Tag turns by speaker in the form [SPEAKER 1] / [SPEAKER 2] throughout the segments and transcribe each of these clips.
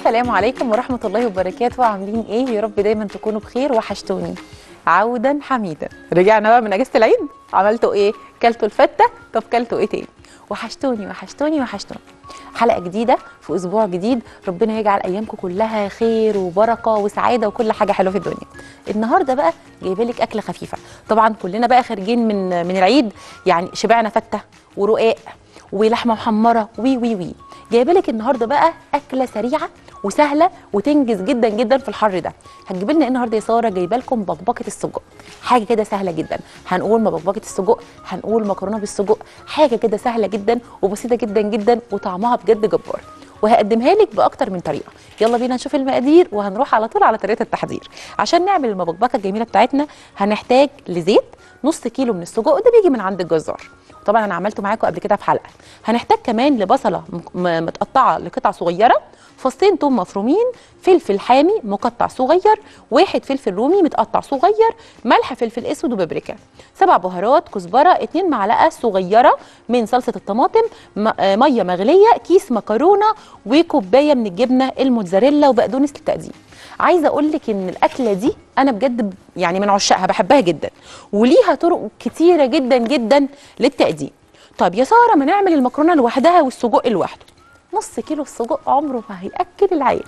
[SPEAKER 1] السلام عليكم ورحمة الله وبركاته عاملين ايه يا رب دايما تكونوا بخير وحشتوني عودا حميدا رجعنا بقى من اجازة العيد عملتوا ايه كلتوا الفتة طب كلتوا ايه تاني وحشتوني وحشتوني وحشتوني حلقة جديدة في أسبوع جديد ربنا يجعل أيامكم كلها خير وبركة وسعادة وكل حاجة حلوة في الدنيا النهاردة بقى جايبه لك أكلة خفيفة طبعا كلنا بقى خارجين من من العيد يعني شبعنا فتة ورقاق ولحمة محمرة وي وي وي جايبه لك النهارده بقى أكلة سريعة وسهله وتنجز جدا جدا في الحر ده هتجيب لنا ايه النهارده يا ساره جايبه لكم بقبقه السجق حاجه كده سهله جدا هنقول ما بقبقه السجق هنقول مكرونه بالسجق حاجه كده سهله جدا وبسيطه جدا جدا وطعمها بجد جبار وهقدمها لك باكتر من طريقه يلا بينا نشوف المقادير وهنروح على طول على طريقه التحضير عشان نعمل المبكبكه الجميله بتاعتنا هنحتاج لزيت نص كيلو من السجق ده بيجي من عند الجزار طبعا انا عملته معاكم قبل كده في حلقه هنحتاج كمان لبصله م- متقطعه لقطع صغيره فصين توم مفرومين فلفل حامي مقطع صغير واحد فلفل رومي متقطع صغير ملح فلفل اسود وبابريكا سبع بهارات كزبره اتنين معلقه صغيره من صلصه الطماطم م- آه، ميه مغليه كيس مكرونه وكوبايه من الجبنه الموتزاريلا وبقدونس للتقديم عايزه اقول لك ان الاكله دي انا بجد ب- يعني من عشاقها بحبها جدا وليها طرق كتيره جدا جدا للتقديم طب يا ساره ما نعمل المكرونه لوحدها والسجق لوحده نص كيلو السجق عمره ما هياكل العيله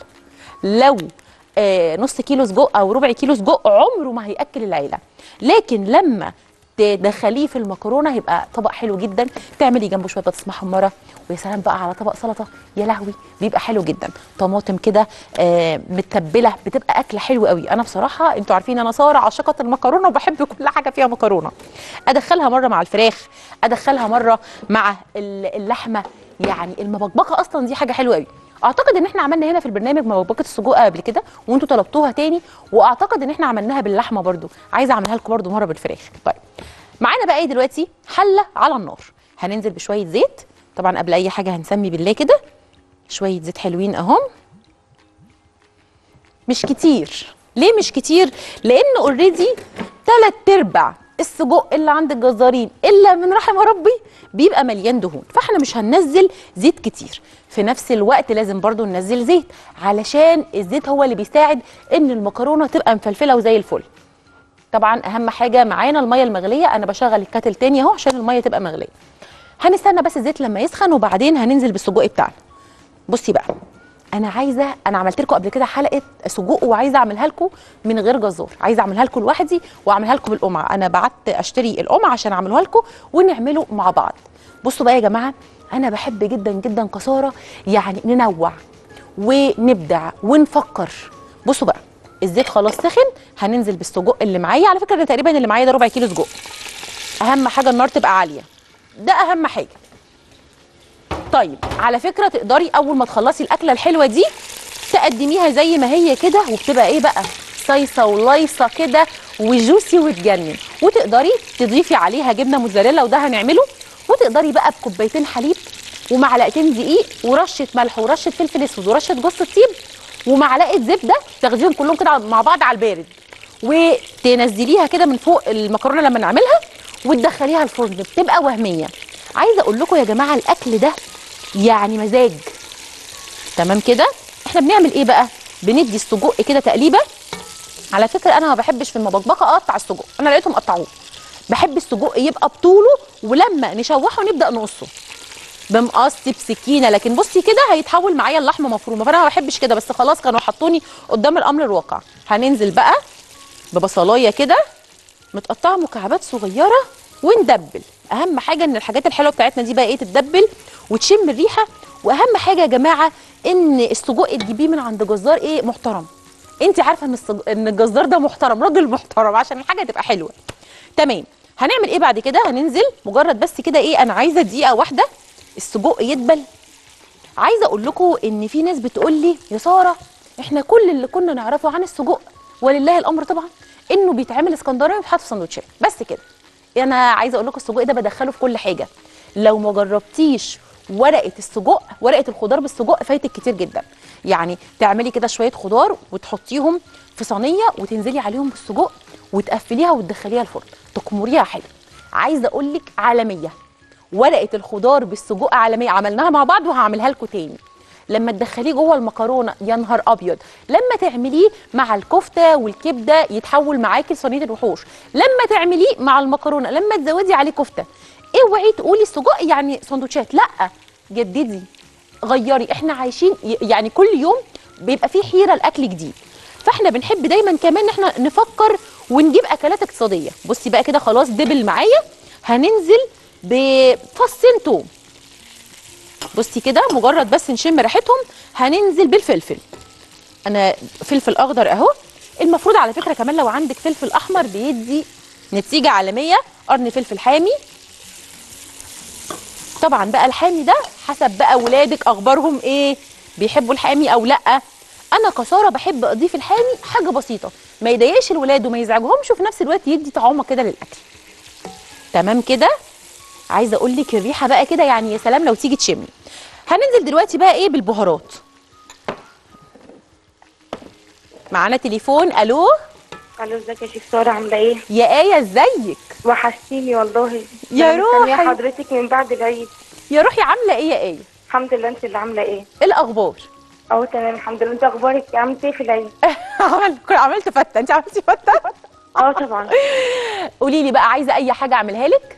[SPEAKER 1] لو آه نص كيلو سجق او ربع كيلو سجق عمره ما هياكل العيله لكن لما تدخليه في المكرونه هيبقى طبق حلو جدا تعملي جنبه شويه بطاطس محمره ويا سلام بقى على طبق سلطه يا لهوي بيبقى حلو جدا طماطم كده آه متبله بتبقى اكله حلوه قوي انا بصراحه انتوا عارفين انا ساره عاشقه المكرونه وبحب كل حاجه فيها مكرونه ادخلها مره مع الفراخ ادخلها مره مع ال- اللحمه يعني المبكبكه اصلا دي حاجه حلوه قوي اعتقد ان احنا عملنا هنا في البرنامج مبكبكه السجق قبل كده وانتوا طلبتوها تاني واعتقد ان احنا عملناها باللحمه برضو عايزه اعملها لكم برضو مره بالفراخ طيب معانا بقى ايه دلوقتي حله على النار هننزل بشويه زيت طبعا قبل اي حاجه هنسمي بالله كده شويه زيت حلوين اهم مش كتير ليه مش كتير لان اوريدي تلات ارباع السجق اللي عند الجزارين الا من رحم ربي بيبقى مليان دهون فاحنا مش هننزل زيت كتير في نفس الوقت لازم برضو ننزل زيت علشان الزيت هو اللي بيساعد ان المكرونه تبقى مفلفله وزي الفل طبعا اهم حاجه معانا الميه المغليه انا بشغل الكاتل تاني اهو عشان الميه تبقى مغليه هنستنى بس الزيت لما يسخن وبعدين هننزل بالسجق بتاعنا بصي بقى انا عايزه انا عملت لكم قبل كده حلقه سجق وعايزه اعملها لكم من غير جزار عايزه اعملها لكم لوحدي واعملها لكم بالقمع انا بعت اشتري القمع عشان اعملها لكم ونعمله مع بعض بصوا بقى يا جماعه انا بحب جدا جدا كساره يعني ننوع ونبدع ونفكر بصوا بقى الزيت خلاص سخن هننزل بالسجق اللي معايا على فكره ده تقريبا اللي معايا ده ربع كيلو سجق اهم حاجه النار تبقى عاليه ده اهم حاجه طيب على فكره تقدري اول ما تخلصي الاكله الحلوه دي تقدميها زي ما هي كده وبتبقى ايه بقى صيصه ولايصه كده وجوسي وتجنن وتقدري تضيفي عليها جبنه موتزاريلا وده هنعمله وتقدري بقى بكوبايتين حليب ومعلقتين دقيق ورشه ملح ورشه فلفل اسود ورشه جوز الطيب ومعلقه زبده تاخديهم كلهم كده مع بعض على البارد وتنزليها كده من فوق المكرونه لما نعملها وتدخليها الفرن بتبقى وهميه عايزه اقول لكم يا جماعه الاكل ده يعني مزاج تمام كده احنا بنعمل ايه بقى بندي السجق كده تقليبه على فكره انا ما بحبش في المبكبكه اقطع السجق انا لقيتهم قطعوه بحب السجق يبقى بطوله ولما نشوحه نبدا نقصه بمقصي بسكينه لكن بصي كده هيتحول معايا اللحمه مفرومه فانا ما بحبش كده بس خلاص كانوا حطوني قدام الامر الواقع هننزل بقى ببصلايه كده متقطعه مكعبات صغيره وندبل اهم حاجه ان الحاجات الحلوه بتاعتنا دي بقى ايه تتدبل وتشم الريحه واهم حاجه يا جماعه ان السجق تجيبيه من عند جزار ايه محترم انت عارفه ان السج... ان الجزار ده محترم راجل محترم عشان الحاجه تبقى حلوه تمام هنعمل ايه بعد كده هننزل مجرد بس كده ايه انا عايزه دقيقه واحده السجق يدبل عايزه اقول لكم ان في ناس بتقول لي يا ساره احنا كل اللي كنا نعرفه عن السجق ولله الامر طبعا انه بيتعمل اسكندراني ويتحط في سندوتشات بس كده انا عايزه اقول لكم السجق ده بدخله في كل حاجه لو ما جربتيش ورقه السجق ورقه الخضار بالسجق فايتك كتير جدا يعني تعملي كده شويه خضار وتحطيهم في صينيه وتنزلي عليهم بالسجق وتقفليها وتدخليها الفرن تكمريها حلو عايزه اقول لك عالميه ورقه الخضار بالسجق عالميه عملناها مع بعض وهعملها لكم تاني لما تدخليه جوه المكرونه يا نهار ابيض لما تعمليه مع الكفته والكبده يتحول معاكي لصينيه الوحوش لما تعمليه مع المكرونه لما تزودي عليه كفته اوعي تقولي السجق يعني سندوتشات لا جددي غيري احنا عايشين ي- يعني كل يوم بيبقى فيه حيره لاكل جديد فاحنا بنحب دايما كمان ان احنا نفكر ونجيب اكلات اقتصاديه بصي بقى كده خلاص دبل معايا هننزل بفصين توم بصي كده مجرد بس نشم ريحتهم هننزل بالفلفل انا فلفل اخضر اهو المفروض على فكره كمان لو عندك فلفل احمر بيدي نتيجه عالميه قرن فلفل حامي طبعا بقى الحامي ده حسب بقى ولادك اخبارهم ايه بيحبوا الحامي او لا انا كساره بحب اضيف الحامي حاجه بسيطه ما يضايقش الولاد وما يزعجهمش وفي نفس الوقت يدي طعومه كده للاكل تمام كده عايزه اقول لك الريحه بقى كده يعني يا سلام لو تيجي تشمي هننزل دلوقتي بقى ايه بالبهارات معانا تليفون الو
[SPEAKER 2] الو ازيك يا شيخ ساره عامله ايه
[SPEAKER 1] يا ايه ازيك
[SPEAKER 2] وحشتيني والله
[SPEAKER 1] يا
[SPEAKER 2] أنا مستنية
[SPEAKER 1] روحي.
[SPEAKER 2] حضرتك من بعد العيد
[SPEAKER 1] يا روحي عامله ايه يا ايه
[SPEAKER 2] الحمد لله انت اللي عامله ايه
[SPEAKER 1] ايه الاخبار
[SPEAKER 2] اهو تمام الحمد لله انت اخبارك إيه؟ عملت ايه في العيد
[SPEAKER 1] عملت كل- عملت فته انت عملتي فته
[SPEAKER 2] اه طبعا
[SPEAKER 1] قولي لي بقى عايزه اي حاجه اعملها لك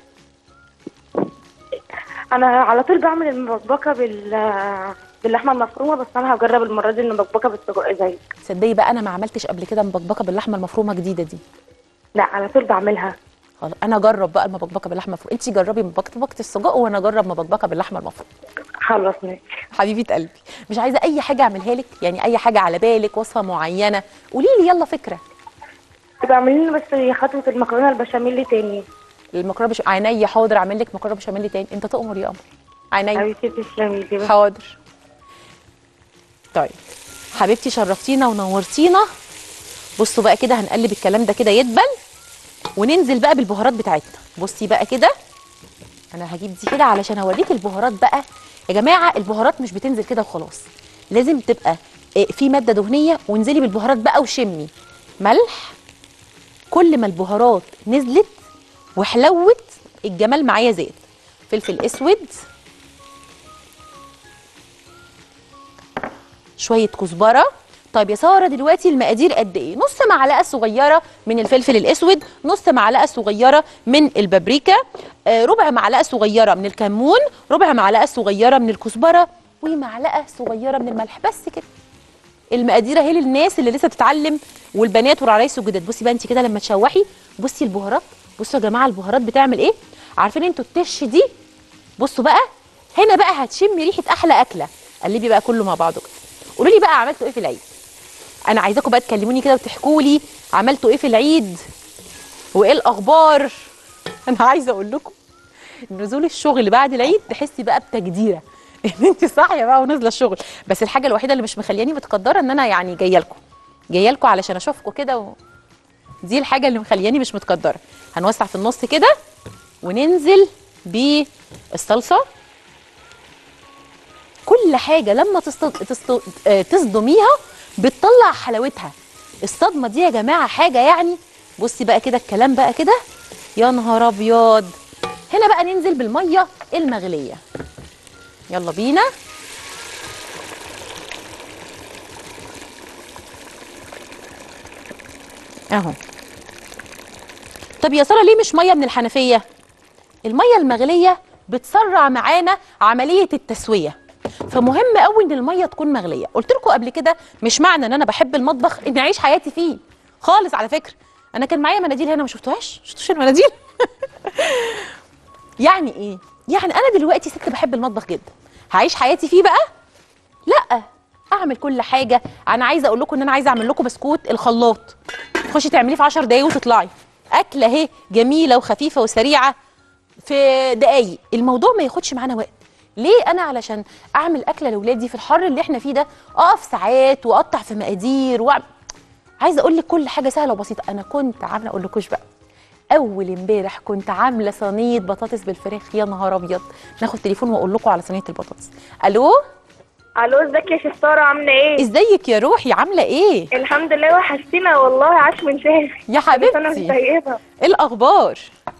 [SPEAKER 2] انا على طول بعمل المبكبكه بال باللحمه المفرومه بس انا هجرب المره دي المبكبكه بالسجق زيك
[SPEAKER 1] تصدقي بقى انا ما عملتش قبل كده مبكبكه باللحمه المفرومه جديده دي
[SPEAKER 2] لا على طول بعملها
[SPEAKER 1] خلاص انا اجرب بقى المبكبكه باللحمه المفرومه انت جربي مبكبكه السجق وانا اجرب مبكبكه باللحمه المفرومه
[SPEAKER 2] خلاص ماشي
[SPEAKER 1] حبيبه قلبي مش عايزه اي حاجه اعملها لك يعني اي حاجه على بالك وصفه معينه قولي لي يلا فكره
[SPEAKER 2] بعمل لنا بس خطوه المكرونه البشاميل تاني
[SPEAKER 1] المكرونه بش... عينيا حاضر اعمل لك مكرونه بشاميل تاني انت تؤمر يا قمر عينيا
[SPEAKER 2] حبيبتي تسلمي لي بس
[SPEAKER 1] حاضر طيب حبيبتي شرفتينا ونورتينا بصوا بقى كده هنقلب الكلام ده كده يدبل وننزل بقى بالبهارات بتاعتنا بصي بقى كده انا هجيب دي كده علشان اوريك البهارات بقى يا جماعه البهارات مش بتنزل كده وخلاص لازم تبقى آه، في ماده دهنيه وانزلي بالبهارات بقى وشمي ملح كل ما البهارات نزلت وحلوت الجمال معايا زاد فلفل اسود شويه كزبره طيب يا ساره دلوقتي المقادير قد ايه نص معلقه صغيره من الفلفل الاسود نص معلقه صغيره من البابريكا آه، ربع معلقه صغيره من الكمون ربع معلقه صغيره من الكزبره ومعلقه صغيره من الملح بس كده المقادير اهي للناس اللي لسه بتتعلم والبنات والعرايس الجداد بصي بقى انت كده لما تشوحي بصي البهارات بصوا يا جماعه البهارات بتعمل ايه عارفين انتوا التش دي بصوا بقى هنا بقى هتشمي ريحه احلى اكله قلبي بقى كله مع بعضه كده قولوا لي بقى عملتوا ايه في العيد انا عايزاكم بقى تكلموني كده وتحكوا لي عملتوا ايه في العيد وايه الاخبار انا عايزه اقول لكم نزول الشغل بعد العيد تحسي بقى بتجديره ان انت صاحيه بقى ونازله الشغل بس الحاجه الوحيده اللي مش مخلياني متقدره ان انا يعني جايه لكم جايه لكم علشان اشوفكم كده و... دي الحاجه اللي مخلياني مش متقدره هنوسع في النص كده وننزل بالصلصه كل حاجه لما تصط... تصط... آه، تصدميها بتطلع حلاوتها الصدمه دي يا جماعه حاجه يعني بصي بقى كده الكلام بقى كده يا نهار ابيض هنا بقى ننزل بالميه المغليه يلا بينا اهو طب يا ساره ليه مش ميه من الحنفيه الميه المغليه بتسرع معانا عمليه التسويه فمهم قوي ان الميه تكون مغليه قلت لكم قبل كده مش معنى ان انا بحب المطبخ اني اعيش حياتي فيه خالص على فكره انا كان معايا مناديل هنا ما شفتوهاش شفتوش المناديل يعني ايه يعني انا دلوقتي ست بحب المطبخ جدا هعيش حياتي فيه بقى لا اعمل كل حاجه انا عايزه اقول لكم ان انا عايزه اعمل لكم بسكوت الخلاط تخشي تعمليه في 10 دقايق وتطلعي اكله اهي جميله وخفيفه وسريعه في دقايق الموضوع ما ياخدش معانا وقت ليه انا علشان اعمل اكله لاولادي في الحر اللي احنا فيه ده اقف ساعات واقطع في مقادير وأعمل... عايزه اقول لك كل حاجه سهله وبسيطه انا كنت عامله اقول لكوش بقى اول امبارح كنت عامله صينيه بطاطس بالفراخ يا نهار ابيض ناخد تليفون واقول لكم على صينيه البطاطس الو
[SPEAKER 2] الو ازيك يا شيخ ساره عامله ايه
[SPEAKER 1] ازيك يا روحي عامله ايه
[SPEAKER 2] الحمد لله وحشتينا والله عاش من شهر
[SPEAKER 1] يا
[SPEAKER 2] كل سنه وانت
[SPEAKER 1] حبيبتي
[SPEAKER 2] طيبه
[SPEAKER 1] ايه الاخبار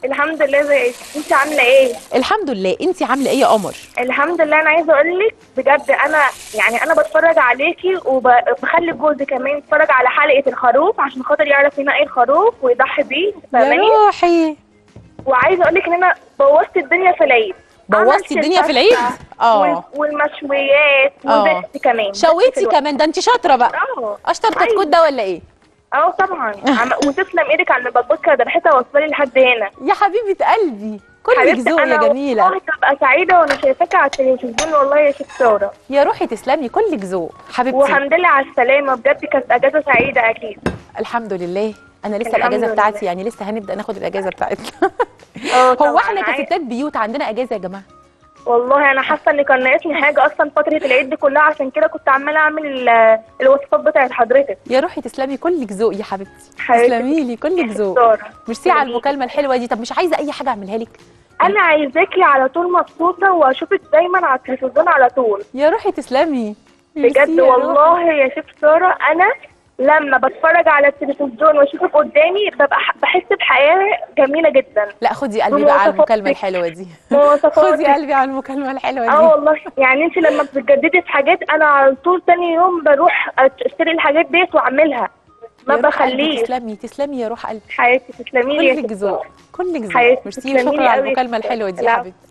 [SPEAKER 2] الحمد لله زي انت عامله ايه
[SPEAKER 1] الحمد لله انت عامله ايه يا قمر
[SPEAKER 2] الحمد لله انا عايزه اقول لك بجد انا يعني انا بتفرج عليكي وبخلي جوزي كمان يتفرج على حلقه الخروف عشان خاطر يعرف ينقي الخروف ويضحي بيه
[SPEAKER 1] يا
[SPEAKER 2] فاهماني
[SPEAKER 1] روحي
[SPEAKER 2] وعايزه اقول لك ان انا بوظت الدنيا في العيد
[SPEAKER 1] بوظتي
[SPEAKER 2] عملت
[SPEAKER 1] الدنيا في
[SPEAKER 2] الفتة
[SPEAKER 1] العيد؟ آه.
[SPEAKER 2] وال- والمشويات
[SPEAKER 1] آه.
[SPEAKER 2] وزيت كمان
[SPEAKER 1] شويتي كمان ده انت شاطره بقى
[SPEAKER 2] اه
[SPEAKER 1] اشطر كتكوت
[SPEAKER 2] أيوة.
[SPEAKER 1] ده ولا ايه
[SPEAKER 2] اه طبعا عم... وتسلم ايدك على المبكبكه ده ريحتها واصله لي لحد هنا
[SPEAKER 1] يا حبيبه قلبي كلك
[SPEAKER 2] حبيبتي
[SPEAKER 1] ذوق يا
[SPEAKER 2] انا
[SPEAKER 1] جميله
[SPEAKER 2] والله ببقى سعيده وانا شايفاكي على التلفزيون والله يا شيخ ساره
[SPEAKER 1] يا روحي تسلمي كلك ذوق حبيبتي
[SPEAKER 2] والحمد لله على السلامه بجد كانت اجازه سعيده اكيد
[SPEAKER 1] الحمد لله انا لسه
[SPEAKER 2] الحمد
[SPEAKER 1] الاجازه
[SPEAKER 2] لله.
[SPEAKER 1] بتاعتي يعني لسه هنبدا ناخد الاجازه بتاعتنا
[SPEAKER 2] اه
[SPEAKER 1] هو
[SPEAKER 2] طبعاً.
[SPEAKER 1] احنا
[SPEAKER 2] عايز-
[SPEAKER 1] كستات بيوت عندنا اجازه يا جماعه
[SPEAKER 2] والله انا حاسه ان كان ناقصني حاجه اصلا فتره العيد دي كلها عشان كده كنت عماله اعمل ال- الوصفات بتاعت حضرتك
[SPEAKER 1] يا روحي تسلمي كلك ذوق يا حبيبتي
[SPEAKER 2] حبيبتي.
[SPEAKER 1] تسلمي لي كلك ذوق
[SPEAKER 2] ساره
[SPEAKER 1] ميرسي على المكالمه الحلوه دي طب مش عايزه اي حاجه اعملها لك
[SPEAKER 2] انا عايزاكي على طول مبسوطه واشوفك دايما على التلفزيون على طول
[SPEAKER 1] يا روحي تسلمي ميرسي
[SPEAKER 2] بجد
[SPEAKER 1] يا روحي.
[SPEAKER 2] والله يا شيخ ساره انا لما بتفرج على التلفزيون واشوفك قدامي ببقى ح- بحس بحياه جميله جدا
[SPEAKER 1] لا خدي قلبي بقى على
[SPEAKER 2] بمواصفاتك.
[SPEAKER 1] المكالمه الحلوه دي خدي
[SPEAKER 2] مواصفاتك
[SPEAKER 1] قلبي على المكالمه الحلوه
[SPEAKER 2] اه
[SPEAKER 1] دي
[SPEAKER 2] والله يعني انت لما بتجددي في حاجات انا على طول تاني يوم بروح اشتري الحاجات ديت واعملها ما
[SPEAKER 1] يا روح قلبي
[SPEAKER 2] بخليش
[SPEAKER 1] تسلمي تسلمي يا روح قلبي
[SPEAKER 2] حياتي تسلمي لي يا
[SPEAKER 1] كلك
[SPEAKER 2] شيخ
[SPEAKER 1] ذوق
[SPEAKER 2] سارة.
[SPEAKER 1] كلك ذوق
[SPEAKER 2] حياتي
[SPEAKER 1] ميرسي
[SPEAKER 2] تسلمي
[SPEAKER 1] وشكرا
[SPEAKER 2] لي
[SPEAKER 1] على
[SPEAKER 2] قوي يا
[SPEAKER 1] المكالمه
[SPEAKER 2] ست.
[SPEAKER 1] الحلوه دي يا
[SPEAKER 2] العفو.
[SPEAKER 1] حبيبتي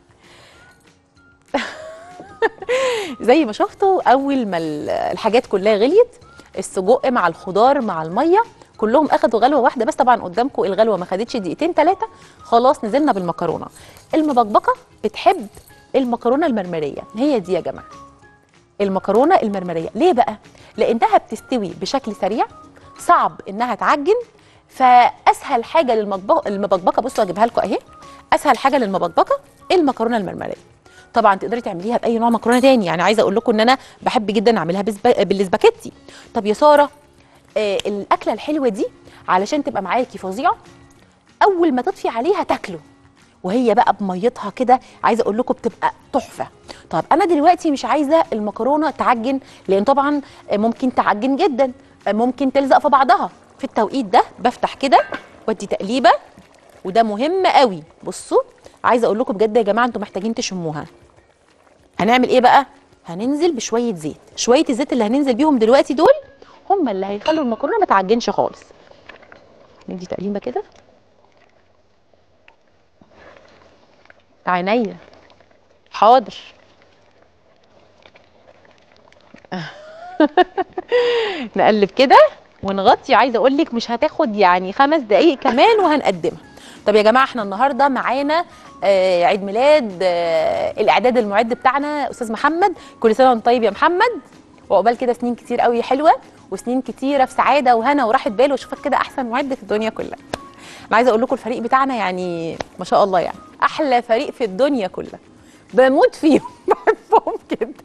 [SPEAKER 1] زي ما شفتوا اول ما ال- الحاجات كلها غليت السجق مع الخضار مع الميه كلهم اخدوا غلوه واحده بس طبعا قدامكم الغلوه ما خدتش دقيقتين ثلاثه خلاص نزلنا بالمكرونه المبكبكه بتحب المكرونه المرمريه هي دي يا جماعه المكرونه المرمريه ليه بقى لانها بتستوي بشكل سريع صعب انها تعجن فاسهل حاجه للمطبخ المبكبكه بصوا اجيبها لكم اهي اسهل حاجه للمبكبكه المكرونه المرمريه طبعا تقدري تعمليها باي نوع مكرونه تاني يعني عايزه اقول لكم ان انا بحب جدا اعملها بسبا... بالسباكيتي طب يا ساره آه الاكله الحلوه دي علشان تبقى معاكي فظيعه اول ما تطفي عليها تاكله وهي بقى بميتها كده عايزه اقول لكم بتبقى تحفه طب انا دلوقتي مش عايزه المكرونه تعجن لان طبعا ممكن تعجن جدا ممكن تلزق في بعضها في التوقيت ده بفتح كده وادي تقليبه وده مهم قوي بصوا عايزه اقول لكم بجد يا جماعه انتوا محتاجين تشموها هنعمل ايه بقى هننزل بشويه زيت شويه الزيت اللي هننزل بيهم دلوقتي دول هم اللي هيخلوا المكرونه ما تعجنش خالص ندي تقليبه كده عينيا حاضر نقلب كده ونغطي عايزه اقول لك مش هتاخد يعني خمس دقائق كمان وهنقدمها طب يا جماعه احنا النهارده معانا آه عيد ميلاد آه الاعداد المعد بتاعنا استاذ محمد كل سنه وانت طيب يا محمد وعقبال كده سنين كتير قوي حلوه وسنين كتيره في سعاده وهنا وراحه بال واشوفك كده احسن معد في الدنيا كلها انا عايزه اقول لكم الفريق بتاعنا يعني ما شاء الله يعني احلى فريق في الدنيا كلها بموت فيهم بحبهم جدا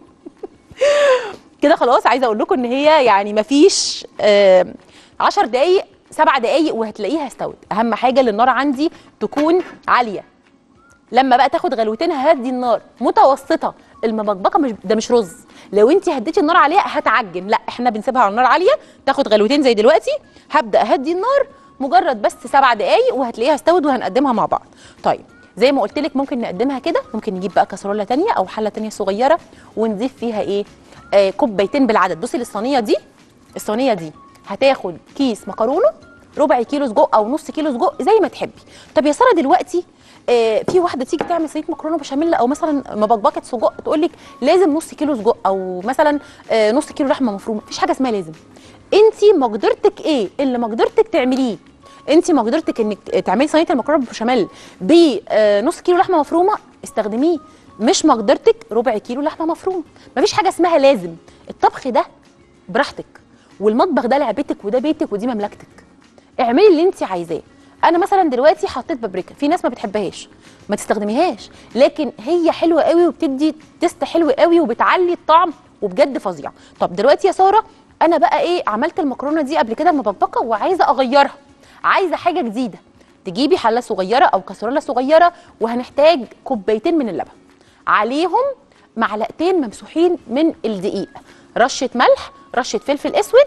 [SPEAKER 1] كده خلاص عايزه اقول لكم ان هي يعني ما فيش 10 دقائق سبع دقائق وهتلاقيها استوت اهم حاجه ان النار عندي تكون عاليه لما بقى تاخد غلوتين ههدي النار متوسطه المبكبكه مش ده مش رز لو انت هديتي النار عليها هتعجن لا احنا بنسيبها على النار عاليه تاخد غلوتين زي دلوقتي هبدا اهدي النار مجرد بس سبع دقايق وهتلاقيها استوت وهنقدمها مع بعض طيب زي ما قلت لك ممكن نقدمها كده ممكن نجيب بقى كسرونه تانية او حله تانية صغيره ونضيف فيها ايه آه كوبايتين بالعدد بصي للصينيه دي الصينيه دي هتاخد كيس مكرونه ربع كيلو سجق او نص كيلو سجق زي ما تحبي طب يا ساره دلوقتي آه في واحده تيجي تعمل صينيه مكرونه بشاميل او مثلا مبكبكه سجق تقول لك لازم نص كيلو سجق او مثلا آه نص كيلو لحمه مفرومه مفيش حاجه اسمها لازم انت مقدرتك ايه اللي مقدرتك تعمليه انت مقدرتك انك تعملي صينيه المكرونه بالبشاميل بنص كيلو لحمه مفرومه استخدميه مش مقدرتك ربع كيلو لحمه مفرومه مفيش حاجه اسمها لازم الطبخ ده براحتك والمطبخ ده لعبتك وده بيتك ودي مملكتك اعملي اللي انت عايزاه انا مثلا دلوقتي حطيت بابريكا في ناس ما بتحبهاش ما تستخدميهاش لكن هي حلوه قوي وبتدي تيست حلو قوي وبتعلي الطعم وبجد فظيعه طب دلوقتي يا ساره انا بقى ايه عملت المكرونه دي قبل كده مبكبكه وعايزه اغيرها عايزه حاجه جديده تجيبي حله صغيره او كسرونه صغيره وهنحتاج كوبايتين من اللبن عليهم معلقتين ممسوحين من الدقيق رشه ملح رشه فلفل اسود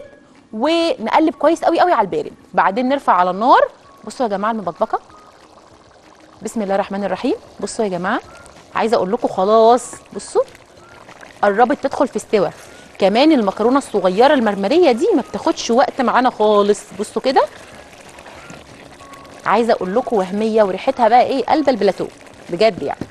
[SPEAKER 1] ونقلب كويس قوي قوي على البارد بعدين نرفع على النار بصوا يا جماعه المبكبكه بسم الله الرحمن الرحيم بصوا يا جماعه عايزه اقول لكم خلاص بصوا قربت تدخل في استوى كمان المكرونه الصغيره المرمريه دي ما بتاخدش وقت معانا خالص بصوا كده عايزه اقول لكم وهميه وريحتها بقى ايه قلب البلاتو بجد يعني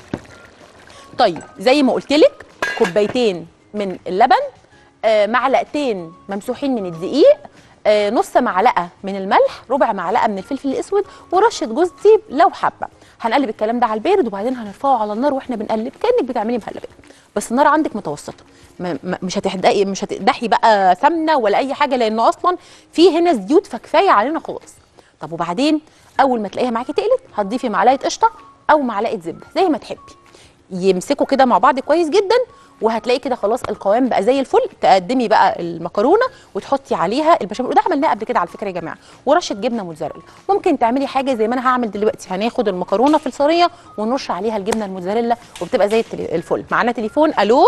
[SPEAKER 1] طيب زي ما قلت لك كوبايتين من اللبن آه معلقتين ممسوحين من الدقيق آه نص معلقه من الملح ربع معلقه من الفلفل الاسود ورشه جوز تيب لو حابه هنقلب الكلام ده على البارد وبعدين هنرفعه على النار واحنا بنقلب كانك بتعملي مهلبيه بس النار عندك متوسطه ما ما- مش هتحدقي مش هتقدحي بقى سمنه ولا اي حاجه لانه اصلا في هنا زيوت فكفايه علينا خالص طب وبعدين اول ما تلاقيها معاكي تقلت هتضيفي معلقه قشطه او معلقه زبده زي ما تحبي يمسكوا كده مع بعض كويس جدا وهتلاقي كده خلاص القوام بقى زي الفل تقدمي بقى المكرونه وتحطي عليها البشاميل وده عملناه قبل كده على فكره يا جماعه ورشه جبنه موتزاريلا ممكن تعملي حاجه زي ما انا هعمل دلوقتي هناخد المكرونه في الصينيه ونرش عليها الجبنه الموتزاريلا وبتبقى زي التلي- الفل معانا تليفون الو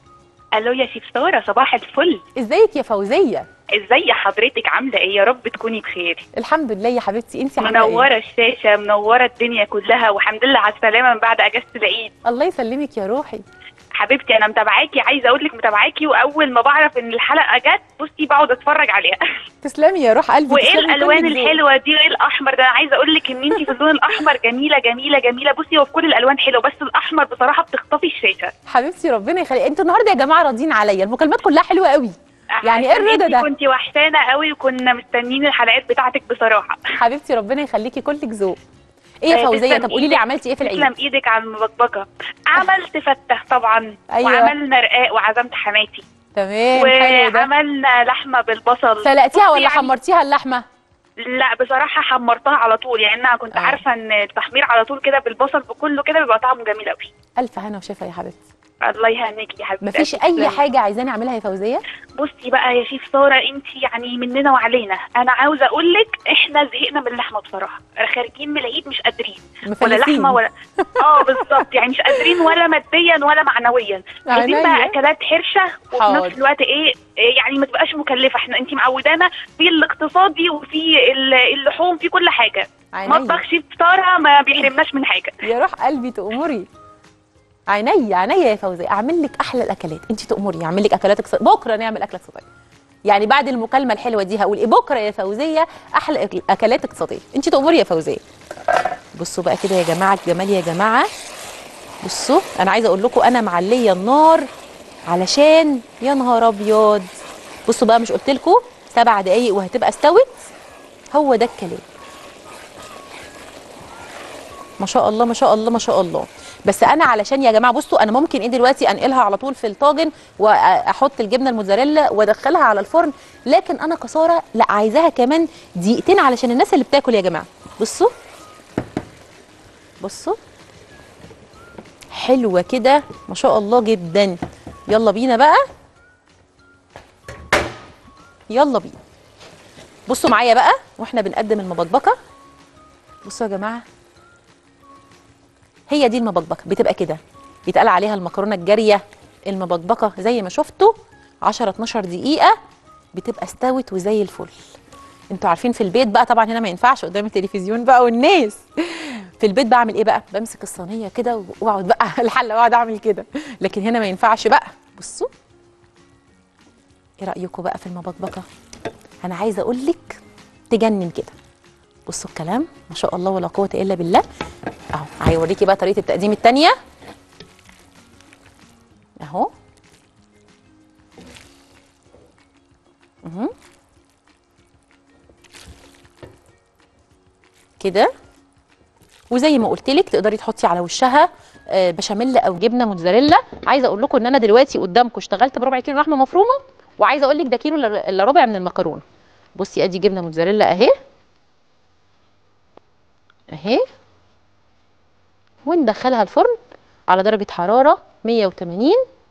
[SPEAKER 3] الو يا شيف ساره صباح الفل
[SPEAKER 1] ازيك يا فوزيه
[SPEAKER 3] ازاي حضرتك عامله ايه يا رب تكوني بخير
[SPEAKER 1] الحمد لله يا حبيبتي انت عامله ايه
[SPEAKER 3] منوره الشاشه منوره الدنيا كلها والحمد لله على السلامه من بعد اجازه العيد
[SPEAKER 1] الله يسلمك يا روحي
[SPEAKER 3] حبيبتي انا متابعاكي عايزه اقول لك متابعاكي واول ما بعرف ان الحلقه جت بصي بقعد اتفرج عليها
[SPEAKER 1] تسلمي يا روح قلبي
[SPEAKER 3] وايه
[SPEAKER 1] تسلمي
[SPEAKER 3] الالوان
[SPEAKER 1] كلك ذوق.
[SPEAKER 3] الحلوه دي وايه الاحمر ده انا عايزه اقول لك ان انت في اللون الاحمر جميله جميله جميله بصي هو في كل الالوان حلوه بس الاحمر بصراحه بتخطفي الشاشه
[SPEAKER 1] حبيبتي ربنا يخليك انتوا النهارده يا جماعه راضيين عليا المكالمات كلها حلوه قوي يعني ايه
[SPEAKER 3] عشان
[SPEAKER 1] الرضا
[SPEAKER 3] انتي
[SPEAKER 1] ده
[SPEAKER 3] كنتي وحشانه قوي وكنا مستنيين الحلقات بتاعتك بصراحه
[SPEAKER 1] حبيبتي ربنا يخليكي كلك ذوق ايه يا
[SPEAKER 3] آه،
[SPEAKER 1] فوزيه
[SPEAKER 3] تسلم
[SPEAKER 1] طب قولي لي
[SPEAKER 3] إيدك.
[SPEAKER 1] عملتي ايه في العيد
[SPEAKER 3] تسلم ايدك على المبكبكه عملت فته طبعا
[SPEAKER 1] أيوة.
[SPEAKER 3] وعملنا رقاق وعزمت حماتي
[SPEAKER 1] تمام حلو ده
[SPEAKER 3] وعملنا لحمه بالبصل
[SPEAKER 1] سلقتيها
[SPEAKER 3] بصي
[SPEAKER 1] ولا
[SPEAKER 3] يعني-
[SPEAKER 1] حمرتيها اللحمه
[SPEAKER 3] لا بصراحه حمرتها على طول يعني انا كنت
[SPEAKER 1] آه.
[SPEAKER 3] عارفه ان التحمير على طول كده بالبصل بكله كده بيبقى طعمه جميل قوي
[SPEAKER 1] الف هنا وشفا يا حبيبتي
[SPEAKER 3] الله يهنيكي يا حبيبتي
[SPEAKER 1] مفيش
[SPEAKER 3] تسلمي.
[SPEAKER 1] اي حاجه عايزاني اعملها يا فوزيه
[SPEAKER 3] بصي بقى يا شيف ساره انت يعني مننا وعلينا انا عاوزه اقول لك احنا زهقنا من اللحمه بصراحه خارجين من العيد مش قادرين ولا
[SPEAKER 1] مفلسين.
[SPEAKER 3] لحمه ولا اه بالظبط يعني مش قادرين ولا ماديا ولا معنويا عايزين
[SPEAKER 1] عينيا.
[SPEAKER 3] بقى اكلات حرشه وفي
[SPEAKER 1] حاضر.
[SPEAKER 3] نفس الوقت ايه إيه يعني ما تبقاش مكلفه احنا انت معودانا في الاقتصادي وفي ال- اللحوم في كل حاجه
[SPEAKER 1] عينيا.
[SPEAKER 3] مطبخ شيف ساره ما بيحرمناش من حاجه
[SPEAKER 1] يا روح قلبي تأمري عينيا عينيا يا فوزيه اعمل لك احلى الاكلات انت تأمري اعمل لك اكلات اقتصاد بكره نعمل اكله اقتصاديه يعني بعد المكالمه الحلوه دي هقول ايه بكره يا فوزيه احلى أك- اكلات اقتصاديه انت تأمري يا فوزيه بصوا بقى كده يا جماعه الجمال يا جماعه بصوا انا عايزه اقول لكم انا معليه النار علشان يا نهار ابيض بصوا بقى مش قلت لكم سبع دقايق وهتبقى استوت هو ده الكلام ما شاء الله ما شاء الله ما شاء الله بس انا علشان يا جماعه بصوا انا ممكن ايه دلوقتي انقلها على طول في الطاجن واحط الجبنه الموتزاريلا وادخلها على الفرن لكن انا كساره لا عايزاها كمان دقيقتين علشان الناس اللي بتاكل يا جماعه بصوا بصوا حلوه كده ما شاء الله جدا يلا بينا بقى يلا بينا بصوا معايا بقى واحنا بنقدم المبكبكه بصوا يا جماعه هي دي المبكبكه بتبقى كده يتقال عليها المكرونه الجاريه المبكبكه زي ما شفتوا 10 12 دقيقه بتبقى استوت وزي الفل انتوا عارفين في البيت بقى طبعا هنا ما ينفعش قدام التلفزيون بقى والناس في البيت بعمل ايه بقى بمسك الصينيه كده واقعد بقى الحله واقعد اعمل كده لكن هنا ما ينفعش بقى بصوا ايه رايكم بقى في المبكبكه انا عايزه اقول لك تجنن كده بصوا الكلام ما شاء الله ولا قوه الا بالله اهو هيوريكي بقى طريقه التقديم التانية اهو مهم. كده وزي ما قلت لك تقدري تحطي على وشها آه، بشاميل او جبنه موتزاريلا عايزه اقول لكم ان انا دلوقتي قدامكم اشتغلت بربع كيلو لحمه مفرومه وعايزه اقول لك ده كيلو الا إلا ربع من المكرونه بصي ادي جبنه موتزاريلا اهي اهي وندخلها الفرن على درجه حراره 180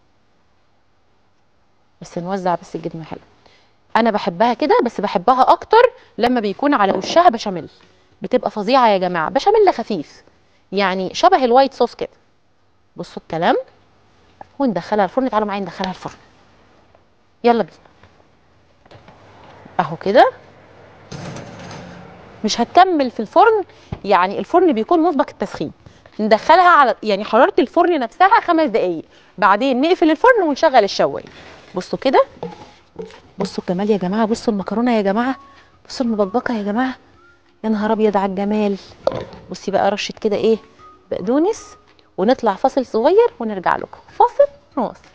[SPEAKER 1] بس نوزع بس الجبنه حلو انا بحبها كده بس بحبها اكتر لما بيكون على وشها بشاميل بتبقى فظيعه يا جماعه بشاميل خفيف يعني شبه الوايت صوص كده بصوا الكلام وندخلها الفرن تعالوا معايا ندخلها الفرن يلا بينا اهو كده مش هتكمل في الفرن يعني الفرن بيكون مسبق التسخين ندخلها على يعني حراره الفرن نفسها خمس دقائق بعدين نقفل الفرن ونشغل الشوايه بصوا كده بصوا الجمال يا جماعه بصوا المكرونه يا جماعه بصوا المبكبكه يا جماعه يا نهار ابيض على الجمال بصي بقى رشه كده ايه بقدونس ونطلع فاصل صغير ونرجع لكم فاصل نواصل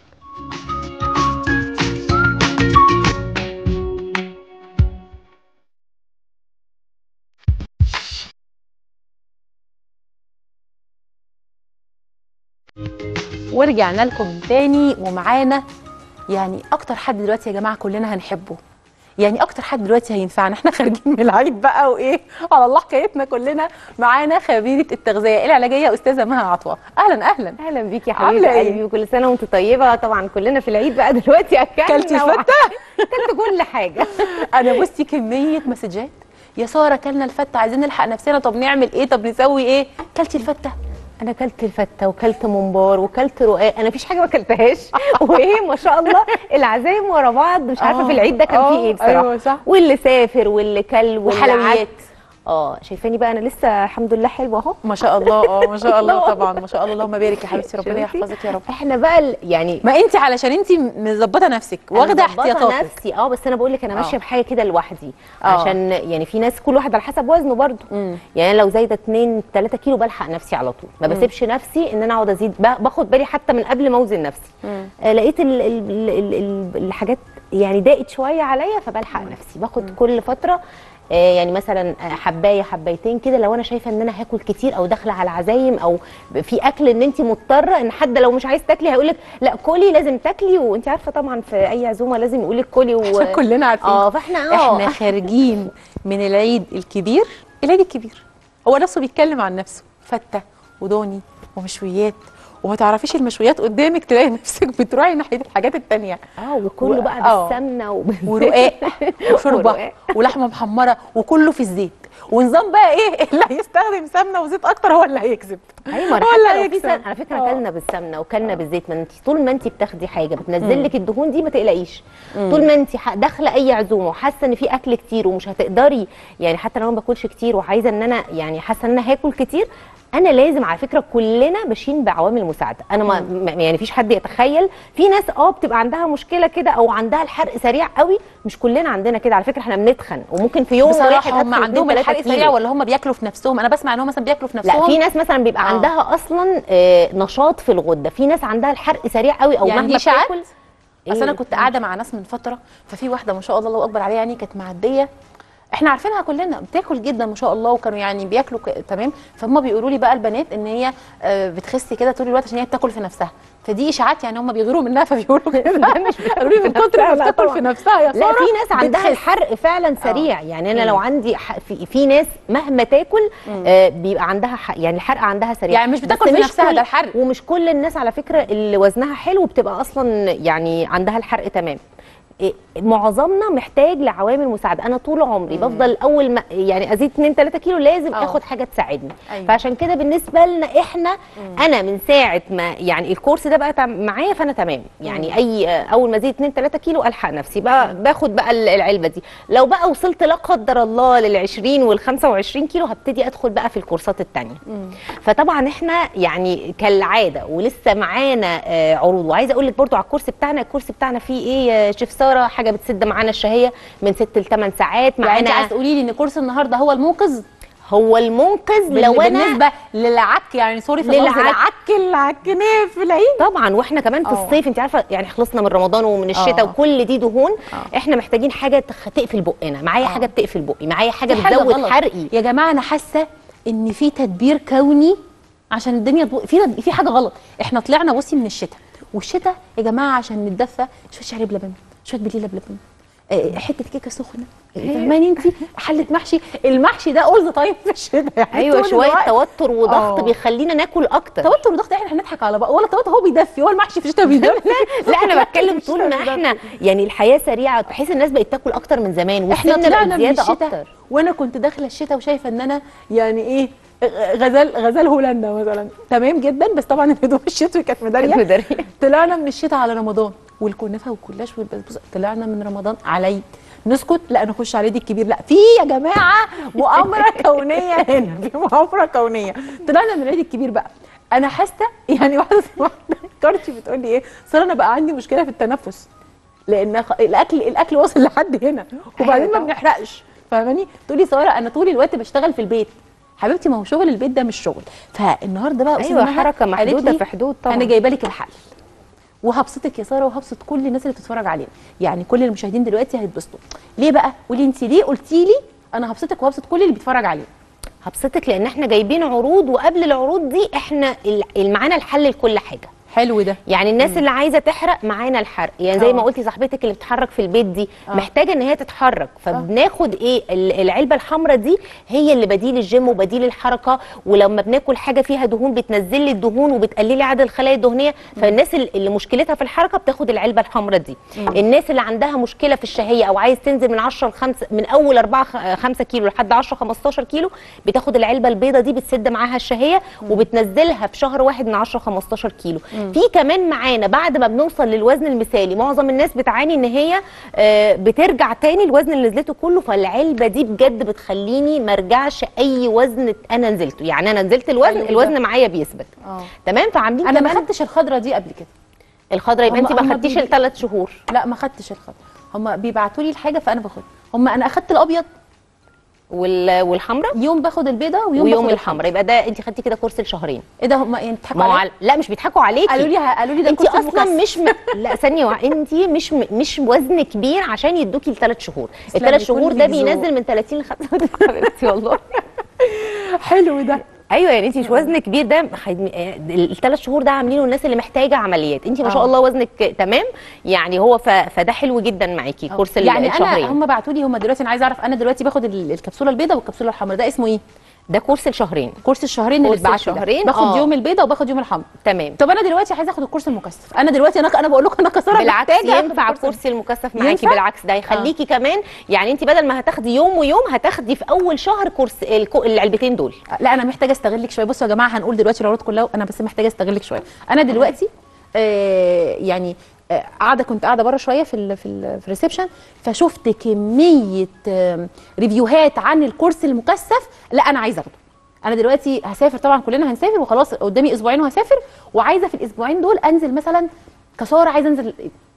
[SPEAKER 1] ورجعنا لكم تاني ومعانا يعني اكتر حد دلوقتي يا جماعه كلنا هنحبه يعني اكتر حد دلوقتي هينفعنا احنا خارجين من العيد بقى وايه على الله حكايتنا كلنا معانا خبيره التغذيه العلاجيه استاذه مها عطوه اهلا اهلا
[SPEAKER 4] اهلا بيكي يا
[SPEAKER 1] عاملة
[SPEAKER 4] حبيبه
[SPEAKER 1] إيه؟
[SPEAKER 4] قلبي وكل سنه وانت طيبه طبعا كلنا في العيد بقى دلوقتي اكلنا
[SPEAKER 1] كلتي الفته
[SPEAKER 4] اكلت كل حاجه
[SPEAKER 1] انا بصي كميه مسجات يا ساره كلنا الفته عايزين نلحق نفسنا طب نعمل ايه طب نسوي ايه كلتي الفته
[SPEAKER 4] انا اكلت الفته وكلت ممبار وكلت رقاق انا مفيش حاجه ما اكلتهاش وايه ما شاء الله العزايم ورا بعض مش عارفه
[SPEAKER 1] آه،
[SPEAKER 4] في العيد ده كان
[SPEAKER 1] آه،
[SPEAKER 4] فيه ايه بصراحه
[SPEAKER 1] أيوة صح.
[SPEAKER 4] واللي سافر واللي كل واللي
[SPEAKER 1] وحلويات.
[SPEAKER 4] عك. اه شايفاني بقى انا لسه الحمد لله حلوه اهو
[SPEAKER 1] ما شاء الله اه ما شاء الله طبعا ما شاء الله اللهم بارك يا حبيبتي ربنا
[SPEAKER 4] شوفي.
[SPEAKER 1] يحفظك يا رب
[SPEAKER 4] احنا بقى ال- يعني
[SPEAKER 1] ما انت علشان انت مظبطه نفسك
[SPEAKER 4] أنا
[SPEAKER 1] واخده
[SPEAKER 4] مظبطة
[SPEAKER 1] احتياطاتك
[SPEAKER 4] نفسي اه بس انا بقول لك انا
[SPEAKER 1] آه.
[SPEAKER 4] ماشيه بحاجه كده لوحدي
[SPEAKER 1] آه.
[SPEAKER 4] عشان يعني في ناس كل واحد على حسب وزنه برضه
[SPEAKER 1] مم.
[SPEAKER 4] يعني أنا لو زايده 2 3 كيلو بلحق نفسي على طول ما بسيبش نفسي ان انا اقعد ازيد ب- باخد بالي حتى من قبل ما اوزن نفسي آه لقيت ال ال ال ال الحاجات يعني ضاقت شويه عليا فبلحق نفسي باخد كل فتره آه يعني مثلا آه، حبايه حبايتين كده لو انا شايفه ان انا هاكل كتير او داخله على عزايم او في اكل ان انت مضطره ان حد لو مش عايز تاكلي هيقول لك لا كلي لازم تاكلي وانت عارفه طبعا في اي عزومه لازم يقول لك كلي و...
[SPEAKER 1] عشان كلنا عارفين
[SPEAKER 4] اه فاحنا اه
[SPEAKER 1] احنا خارجين من العيد الكبير العيد الكبير هو نفسه بيتكلم عن نفسه فته ودوني ومشويات وما تعرفيش المشويات قدامك تلاقي نفسك بتروحي ناحيه الحاجات التانية
[SPEAKER 4] اه وكله
[SPEAKER 1] و-
[SPEAKER 4] بقى
[SPEAKER 1] آه.
[SPEAKER 4] بالسمنه وبال-
[SPEAKER 1] ورقاق وشوربه
[SPEAKER 4] ورقاق.
[SPEAKER 1] ولحمه محمره وكله في الزيت ونظام بقى ايه اللي هيستخدم سمنه وزيت اكتر هو اللي هيكسب
[SPEAKER 4] ايوه ما أنا
[SPEAKER 1] هو اللي
[SPEAKER 4] حتى لو في
[SPEAKER 1] هيكسب.
[SPEAKER 4] سمنه على فكره
[SPEAKER 1] آه.
[SPEAKER 4] اكلنا بالسمنه وكلنا بالزيت ما انت طول ما انت بتاخدي حاجه بتنزل لك الدهون دي ما تقلقيش طول ما انت ح- داخله اي عزومه وحاسه ان في اكل كتير ومش هتقدري يعني حتى لو ما باكلش كتير وعايزه ان انا يعني حاسه ان انا هاكل كتير انا لازم على فكره كلنا ماشيين بعوامل مساعده انا ما ما- يعني فيش حد يتخيل في ناس اه بتبقى عندها مشكله كده او عندها الحرق سريع قوي مش كلنا عندنا كده على فكره احنا بنتخن وممكن في يوم واحد
[SPEAKER 1] بصراحه هم
[SPEAKER 4] أدخل
[SPEAKER 1] عندهم
[SPEAKER 4] اتنين
[SPEAKER 1] الحرق
[SPEAKER 4] تلاتة
[SPEAKER 1] سريع
[SPEAKER 4] كيلو.
[SPEAKER 1] ولا هم بياكلوا في نفسهم انا بسمع ان هم مثلا بياكلوا في نفسهم
[SPEAKER 4] لا في ناس مثلا بيبقى
[SPEAKER 1] آه.
[SPEAKER 4] آه. عندها اصلا آه نشاط في الغده في ناس عندها الحرق سريع قوي او
[SPEAKER 1] يعني
[SPEAKER 4] مهما
[SPEAKER 1] دي إشاعات؟
[SPEAKER 4] بتاكل
[SPEAKER 1] اصل انا كنت قاعده مع ناس من فتره ففي واحده ما شاء الله الله اكبر عليها يعني كانت معديه احنا عارفينها كلنا بتاكل جدا ما شاء الله وكانوا يعني بياكلوا ك... تمام فهم بيقولوا لي بقى البنات ان هي آه، بتخس كده طول الوقت عشان هي بتاكل في نفسها فدي اشاعات يعني هم بيغيروا منها فبيقولوا كده قالوا لي من كتر ما
[SPEAKER 4] لا
[SPEAKER 1] بتاكل
[SPEAKER 4] طبعاً.
[SPEAKER 1] في نفسها يا
[SPEAKER 4] لا
[SPEAKER 1] ساره
[SPEAKER 4] في ناس عندها
[SPEAKER 1] بتخس.
[SPEAKER 4] الحرق فعلا سريع يعني انا لو عندي ح... في, في ناس مهما تاكل آه بيبقى عندها ح... يعني الحرق عندها سريع
[SPEAKER 1] يعني مش
[SPEAKER 4] بس
[SPEAKER 1] بتاكل في نفسها،
[SPEAKER 4] كل...
[SPEAKER 1] ده الحرق.
[SPEAKER 4] ومش كل الناس على فكره اللي وزنها حلو بتبقى اصلا يعني عندها الحرق تمام إيه، معظمنا محتاج لعوامل مساعده انا طول عمري بفضل اول ما يعني ازيد 2 3 كيلو لازم
[SPEAKER 1] آه.
[SPEAKER 4] اخد حاجه تساعدني
[SPEAKER 1] أيوة.
[SPEAKER 4] فعشان كده بالنسبه لنا احنا انا من ساعه ما يعني الكورس ده بقى تم- معايا فانا تمام يعني اي اول ما ازيد 2 3 كيلو الحق نفسي بقى باخد بقى ال- العلبه دي لو بقى وصلت لا قدر الله لل 20 وال 25 كيلو هبتدي ادخل بقى في الكورسات الثانيه فطبعا احنا يعني كالعاده ولسه معانا آه، عروض وعايزه اقول لك برضو على الكورس بتاعنا الكورس بتاعنا فيه ايه يا شيف ساره حاجه بتسد معانا الشهيه من 6 ل 8 ساعات
[SPEAKER 1] يعني انت
[SPEAKER 4] معانا
[SPEAKER 1] عايز تقولي لي ان كورس النهارده هو المنقذ
[SPEAKER 4] هو المنقذ
[SPEAKER 1] بال-
[SPEAKER 4] لو انا
[SPEAKER 1] بالنسبه للعك يعني سوري في اللفظ
[SPEAKER 4] للعك.
[SPEAKER 1] العك اللي عكناه في العيد
[SPEAKER 4] طبعا واحنا كمان في
[SPEAKER 1] آه.
[SPEAKER 4] الصيف انت عارفه يعني خلصنا من رمضان ومن الشتاء
[SPEAKER 1] آه.
[SPEAKER 4] وكل دي دهون
[SPEAKER 1] آه.
[SPEAKER 4] احنا محتاجين حاجه تخ- تقفل بقنا معايا
[SPEAKER 1] آه.
[SPEAKER 4] حاجه بتقفل بقي معايا حاجه
[SPEAKER 1] في حاجة
[SPEAKER 4] بتزود
[SPEAKER 1] غلط.
[SPEAKER 4] حرقي
[SPEAKER 1] يا جماعه انا حاسه ان في تدبير كوني عشان الدنيا تبو... في تد- في حاجه غلط احنا طلعنا بصي من الشتاء والشتاء يا جماعه عشان نتدفى شويه شعريه بلبن شويه بليله بلبن آه، حته كيكه سخنه فاهماني انت حله محشي المحشي ده اول ذا تايم في الشتاء يعني
[SPEAKER 4] ايوه
[SPEAKER 1] طول
[SPEAKER 4] شويه
[SPEAKER 1] الوقت.
[SPEAKER 4] توتر وضغط
[SPEAKER 1] آه.
[SPEAKER 4] بيخلينا ناكل اكتر
[SPEAKER 1] توتر وضغط احنا هنضحك على بقى ولا التوتر هو بيدفي هو المحشي في الشتاء بيدفي
[SPEAKER 4] لا انا بتكلم طول ما احنا يعني الحياه سريعه بحيث الناس بقت تاكل اكتر من زمان
[SPEAKER 1] احنا
[SPEAKER 4] والسن
[SPEAKER 1] طلعنا
[SPEAKER 4] بقت
[SPEAKER 1] من
[SPEAKER 4] زياده
[SPEAKER 1] الشتاء
[SPEAKER 4] اكتر
[SPEAKER 1] وانا كنت داخله الشتاء وشايفه ان انا يعني ايه غزال غزال هولندا مثلا تمام جدا بس طبعا الهدوم الشتوي كانت مداريه
[SPEAKER 4] مدارية.
[SPEAKER 1] طلعنا من الشتاء على رمضان والكنافه والكلاش والبسبوسه طلعنا من رمضان على العيد نسكت لا نخش على العيد الكبير لا في يا جماعه مؤامره كونيه هنا في مؤامره كونيه طلعنا من العيد الكبير بقى انا حاسه يعني واحده واحده كارتي بتقول لي ايه صار انا بقى عندي مشكله في التنفس لان خ- الاكل الاكل واصل لحد هنا وبعدين ما
[SPEAKER 4] طبعا.
[SPEAKER 1] بنحرقش فاهماني تقولي ساره انا طول الوقت بشتغل في البيت حبيبتي ما هو شغل البيت ده مش شغل فالنهارده بقى أستاذة
[SPEAKER 4] ايوه
[SPEAKER 1] مها
[SPEAKER 4] حركه
[SPEAKER 1] قالت
[SPEAKER 4] محدوده
[SPEAKER 1] لي
[SPEAKER 4] في حدود طبعا
[SPEAKER 1] انا جايبه لك الحل وهبسطك يا ساره وهبسط كل الناس اللي بتتفرج علينا يعني كل المشاهدين دلوقتي هيتبسطوا ليه بقى قولي انت ليه قلتي لي انا هبسطك وهبسط كل اللي بيتفرج علينا
[SPEAKER 4] هبسطك لان احنا جايبين عروض وقبل العروض دي احنا ال- معانا الحل لكل حاجه
[SPEAKER 1] حلو ده
[SPEAKER 4] يعني الناس اللي عايزه تحرق معانا الحرق يعني زي
[SPEAKER 1] آه.
[SPEAKER 4] ما قلتي صاحبتك اللي بتتحرك في البيت دي
[SPEAKER 1] آه.
[SPEAKER 4] محتاجه ان هي تتحرك فبناخد ايه ال- العلبه الحمراء دي هي اللي بديل الجيم وبديل الحركه ولما بناكل حاجه فيها دهون بتنزل لي الدهون وبتقللي عدد الخلايا الدهنيه فالناس ال- اللي مشكلتها في الحركه بتاخد العلبه الحمراء دي الناس اللي عندها مشكله في الشهيه او عايز تنزل من 10 ل 5 من اول 4 5 كيلو لحد 10 15 كيلو بتاخد العلبه البيضه دي بتسد معاها الشهيه وبتنزلها في شهر واحد من 10 15 كيلو في كمان معانا بعد ما بنوصل للوزن المثالي معظم الناس بتعاني ان هي آه، بترجع تاني الوزن اللي نزلته كله فالعلبه دي بجد بتخليني ما ارجعش اي وزن انا نزلته يعني انا نزلت الوزن
[SPEAKER 1] حلو ده.
[SPEAKER 4] الوزن معايا بيثبت
[SPEAKER 1] اه
[SPEAKER 4] تمام فعاملين
[SPEAKER 1] انا ما
[SPEAKER 4] كمان
[SPEAKER 1] خدتش الخضره دي قبل كده
[SPEAKER 4] الخضراء يبقى
[SPEAKER 1] هم-
[SPEAKER 4] انت
[SPEAKER 1] هم
[SPEAKER 4] ما خدتيش
[SPEAKER 1] بي-
[SPEAKER 4] الثلاث شهور
[SPEAKER 1] لا ما خدتش الخضره هم بيبعتوا لي الحاجه فانا باخدها هم انا اخدت الابيض
[SPEAKER 4] وال... والحمراء
[SPEAKER 1] يوم باخد البيضه ويوم,
[SPEAKER 4] ويوم
[SPEAKER 1] باخد
[SPEAKER 4] الحمراء يبقى ده انت خدتي كده كورس لشهرين
[SPEAKER 1] ايه ده هم يعني بيضحكوا
[SPEAKER 4] ما هو
[SPEAKER 1] عليا
[SPEAKER 4] على- لا مش بيضحكوا عليكي
[SPEAKER 1] قالوا لي قالوا لي ده
[SPEAKER 4] انت
[SPEAKER 1] كورس
[SPEAKER 4] اصلا
[SPEAKER 1] المكثف.
[SPEAKER 4] مش م... لا ثانيه واحده انت مش م... مش وزن كبير عشان يدوكي الثلاث شهور
[SPEAKER 1] تسلمي،
[SPEAKER 4] الثلاث
[SPEAKER 1] كل
[SPEAKER 4] شهور ده
[SPEAKER 1] ذوق.
[SPEAKER 4] بينزل من 30 ل 35 حبيبتي والله
[SPEAKER 1] حلو ده
[SPEAKER 4] ايوه يعني انت مش وزن كبير ده الثلاث شهور ده عاملينه الناس اللي محتاجه عمليات انت ما شاء
[SPEAKER 1] اه.
[SPEAKER 4] الله وزنك تمام يعني هو ف... فده حلو جدا معاكي كورس
[SPEAKER 1] يعني
[SPEAKER 4] الشهرين
[SPEAKER 1] انا هم بعتوا لي هم دلوقتي انا عايزه اعرف انا دلوقتي باخد ال- الكبسوله البيضاء والكبسوله الحمراء ده اسمه ايه
[SPEAKER 4] ده كورس الشهرين
[SPEAKER 1] كورس الشهرين اللي
[SPEAKER 4] كورس
[SPEAKER 1] اتبعت لي ده.
[SPEAKER 4] الشهرين،
[SPEAKER 1] باخد
[SPEAKER 4] اه.
[SPEAKER 1] يوم البيضاء وباخد يوم الحمراء
[SPEAKER 4] تمام
[SPEAKER 1] طب انا دلوقتي عايزه اخد الكورس المكثف انا دلوقتي انا انا بقول لكم انا كساره
[SPEAKER 4] بالعكس
[SPEAKER 1] محتاجة آخد
[SPEAKER 4] ينفع
[SPEAKER 1] الكورس
[SPEAKER 4] الكرسي المكثف معاكي
[SPEAKER 1] ينفع؟
[SPEAKER 4] بالعكس ده هيخليكي كمان يعني انت بدل ما هتاخدي يوم ويوم هتاخدي في اول شهر كورس الكو- العلبتين دول
[SPEAKER 1] لا انا محتاجه استغلك شويه بصوا يا جماعه هنقول دلوقتي العروض كلها انا بس محتاجه استغلك شويه انا دلوقتي آه يعني آه، قاعده كنت قاعده بره شويه في ال في ال في الريسبشن فشفت كميه آه، ريفيوهات عن الكورس المكثف لا انا عايزه اخده انا دلوقتي هسافر طبعا كلنا هنسافر وخلاص قدامي اسبوعين وهسافر وعايزه في الاسبوعين دول انزل مثلا كساره عايزه انزل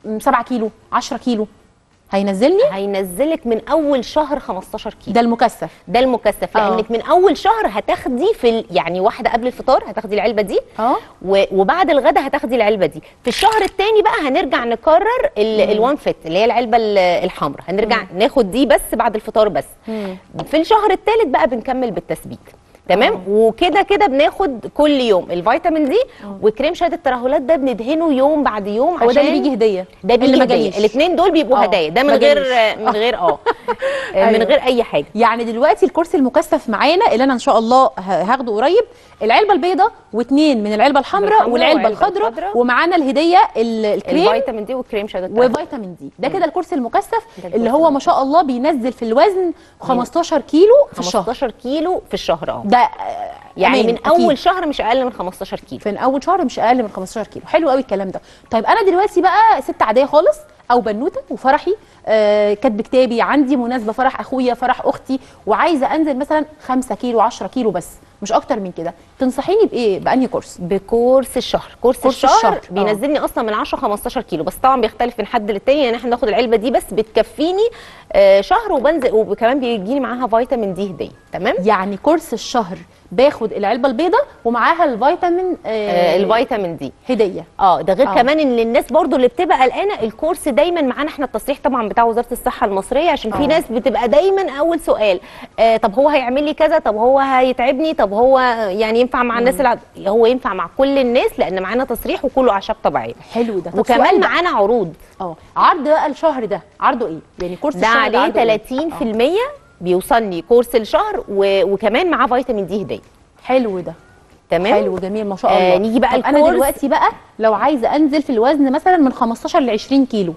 [SPEAKER 1] 7 كيلو 10 كيلو هينزلني
[SPEAKER 4] هينزلك من اول شهر 15 كيلو
[SPEAKER 1] ده المكثف
[SPEAKER 4] ده المكثف
[SPEAKER 1] اه.
[SPEAKER 4] لانك من اول شهر هتاخدي في ال... يعني واحده قبل الفطار هتاخدي العلبه دي
[SPEAKER 1] اه
[SPEAKER 4] و... وبعد الغداء هتاخدي العلبه دي في الشهر الثاني بقى هنرجع نكرر ال... الوان فيت اللي هي العلبه ال- الحمراء هنرجع ناخد دي بس بعد الفطار بس في الشهر الثالث بقى بنكمل بالتثبيت تمام وكده كده بناخد كل يوم الفيتامين دي وكريم شهاده الترهلات ده بندهنه يوم بعد يوم
[SPEAKER 1] هو ده اللي
[SPEAKER 4] عشان
[SPEAKER 1] بيجي هديه
[SPEAKER 4] ده
[SPEAKER 1] اللي
[SPEAKER 4] بيجي
[SPEAKER 1] ما
[SPEAKER 4] هديه
[SPEAKER 1] جاليش.
[SPEAKER 4] الاثنين دول بيبقوا
[SPEAKER 1] اه،
[SPEAKER 4] هدايا ده من
[SPEAKER 1] ما
[SPEAKER 4] غير
[SPEAKER 1] جاليش.
[SPEAKER 4] من غير اه من
[SPEAKER 1] أيوة.
[SPEAKER 4] غير اي حاجه
[SPEAKER 1] يعني دلوقتي الكورس المكثف معانا اللي انا ان شاء الله ه- هاخده قريب العلبه البيضاء واثنين من العلبه الحمراء
[SPEAKER 4] الحمراء
[SPEAKER 1] والعلبه
[SPEAKER 4] والعلبة
[SPEAKER 1] الخضراء
[SPEAKER 4] الخضراء.
[SPEAKER 1] ومعانا الهديه ال- الكريم
[SPEAKER 4] الفيتامين دي والكريم شهاده الترهلات.
[SPEAKER 1] وفيتامين دي ده كده الكورس المكثف
[SPEAKER 4] ده الكورس
[SPEAKER 1] اللي هو ما شاء الله بينزل في الوزن 15 كيلو في الشهر
[SPEAKER 4] 15 كيلو في الشهر اه
[SPEAKER 1] ده آه،
[SPEAKER 4] يعني
[SPEAKER 1] أمان،
[SPEAKER 4] من
[SPEAKER 1] أكيد.
[SPEAKER 4] اول شهر مش اقل من 15 كيلو
[SPEAKER 1] في اول شهر مش اقل من 15 كيلو حلو قوي الكلام ده طيب انا دلوقتي بقى ست عاديه خالص او بنوته وفرحي آه كاتب كتابي عندي مناسبه فرح اخويا فرح اختي وعايزه انزل مثلا 5 كيلو 10 كيلو بس مش اكتر من كده تنصحيني بايه بانهي كورس
[SPEAKER 4] بكورس الشهر كورس,
[SPEAKER 1] كورس
[SPEAKER 4] الشهر,
[SPEAKER 1] الشهر، آه.
[SPEAKER 4] بينزلني اصلا من 10 15 كيلو بس طبعا بيختلف من حد للتاني يعني احنا بناخد العلبه دي بس بتكفيني آه شهر وبنزل وكمان بيجيلي معاها فيتامين دي هديه تمام
[SPEAKER 1] يعني كورس الشهر باخد العلبه البيضاء ومعاها الفيتامين
[SPEAKER 4] آه
[SPEAKER 1] آه
[SPEAKER 4] الفيتامين دي
[SPEAKER 1] هديه
[SPEAKER 4] اه ده غير
[SPEAKER 1] آه.
[SPEAKER 4] آه. كمان ان الناس برضو اللي بتبقى قلقانه الكورس دايما معانا احنا التصريح طبعا بتاع وزاره الصحه المصريه عشان في
[SPEAKER 1] آه.
[SPEAKER 4] ناس بتبقى دايما اول سؤال آه طب هو هيعمل لي كذا طب هو هيتعبني طب هو يعني ينفع مع الناس العد... هو ينفع مع كل الناس لان معانا تصريح وكله اعشاب طبيعيه
[SPEAKER 1] حلو ده طب سؤال
[SPEAKER 4] وكمان
[SPEAKER 1] بقى.
[SPEAKER 4] معانا عروض
[SPEAKER 1] اه عرض بقى الشهر ده عرضه ايه يعني كورس
[SPEAKER 4] ده
[SPEAKER 1] الشهر
[SPEAKER 4] عليه
[SPEAKER 1] عرضه إيه؟
[SPEAKER 4] 30% بيوصلني كورس الشهر و... وكمان معاه فيتامين دي هديه
[SPEAKER 1] حلو ده
[SPEAKER 4] تمام
[SPEAKER 1] حلو جميل ما شاء الله
[SPEAKER 4] آه، نيجي بقى
[SPEAKER 1] طب انا
[SPEAKER 4] الكورس.
[SPEAKER 1] دلوقتي بقى لو عايزه انزل في الوزن مثلا من 15 ل 20 كيلو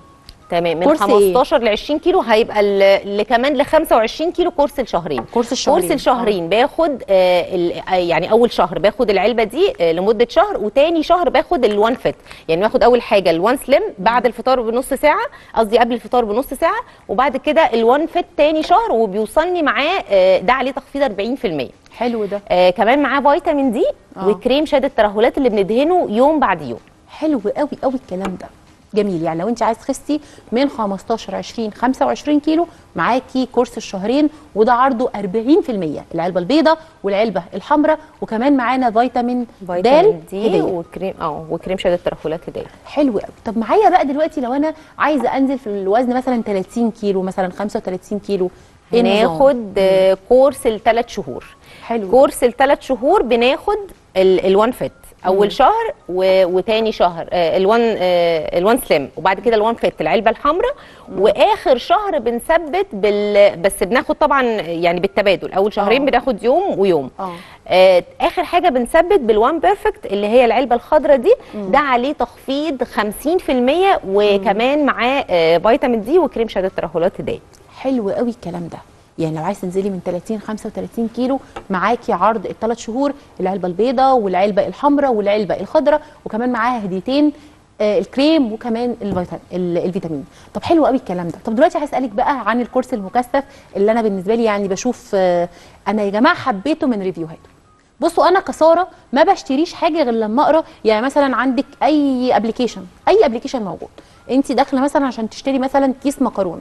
[SPEAKER 4] تمام من
[SPEAKER 1] كورس إيه؟
[SPEAKER 4] 15 ل 20 كيلو هيبقى ال- اللي كمان ل 25 كيلو كورس الشهرين
[SPEAKER 1] كورس الشهرين
[SPEAKER 4] كورس الشهرين باخد آه ال- آه، يعني اول شهر باخد العلبه دي آه لمده شهر وتاني شهر باخد الوان فيت يعني باخد اول حاجه الوان سليم بعد الفطار بنص ساعه قصدي قبل الفطار بنص ساعه وبعد كده الوان فيت تاني شهر وبيوصلني معاه آه ده عليه تخفيض 40%
[SPEAKER 1] حلو ده
[SPEAKER 4] آه كمان معاه فيتامين دي
[SPEAKER 1] آه.
[SPEAKER 4] وكريم شد الترهلات اللي بندهنه يوم بعد يوم
[SPEAKER 1] حلو قوي قوي الكلام ده جميل يعني لو انت عايز تخسي من 15 20 25 كيلو معاكي كورس الشهرين وده عرضه 40% العلبه البيضاء والعلبه الحمراء وكمان معانا فيتامين د
[SPEAKER 4] فيتامين دي
[SPEAKER 1] هدية.
[SPEAKER 4] وكريم اه وكريم شد الترهلات هديه
[SPEAKER 1] حلو قوي طب معايا بقى دلوقتي لو انا عايزه انزل في الوزن مثلا 30 كيلو مثلا 35 كيلو ايه النظام؟
[SPEAKER 4] هناخد آه، كورس الثلاث شهور
[SPEAKER 1] حلو
[SPEAKER 4] كورس الثلاث شهور بناخد ال- الوان فيت اول شهر و... وتاني شهر آه، الوان آه، الوان سليم وبعد كده الوان فيت العلبه الحمراء واخر شهر بنثبت بال بس بناخد طبعا يعني بالتبادل اول شهرين
[SPEAKER 1] آه.
[SPEAKER 4] بناخد يوم ويوم
[SPEAKER 1] اه
[SPEAKER 4] آه، اخر حاجه بنثبت بالوان بيرفكت اللي هي العلبه الخضراء دي ده عليه تخفيض 50% وكمان معاه آه، فيتامين دي وكريم شد الترهلات هديه
[SPEAKER 1] حلو قوي الكلام ده يعني لو عايز تنزلي من 30 35 كيلو معاكي عرض الثلاث شهور العلبه البيضاء والعلبه الحمراء والعلبه الخضراء وكمان معاها هديتين آه الكريم وكمان الفيتامين ال- الفيتامين طب حلو قوي الكلام ده طب دلوقتي عايز اسالك بقى عن الكورس المكثف اللي انا بالنسبه لي يعني بشوف آه انا يا جماعه حبيته من ريفيوهاته بصوا انا كساره ما بشتريش حاجه غير لما اقرا يعني مثلا عندك اي ابلكيشن اي ابلكيشن موجود انت داخله مثلا عشان تشتري مثلا كيس مكرونه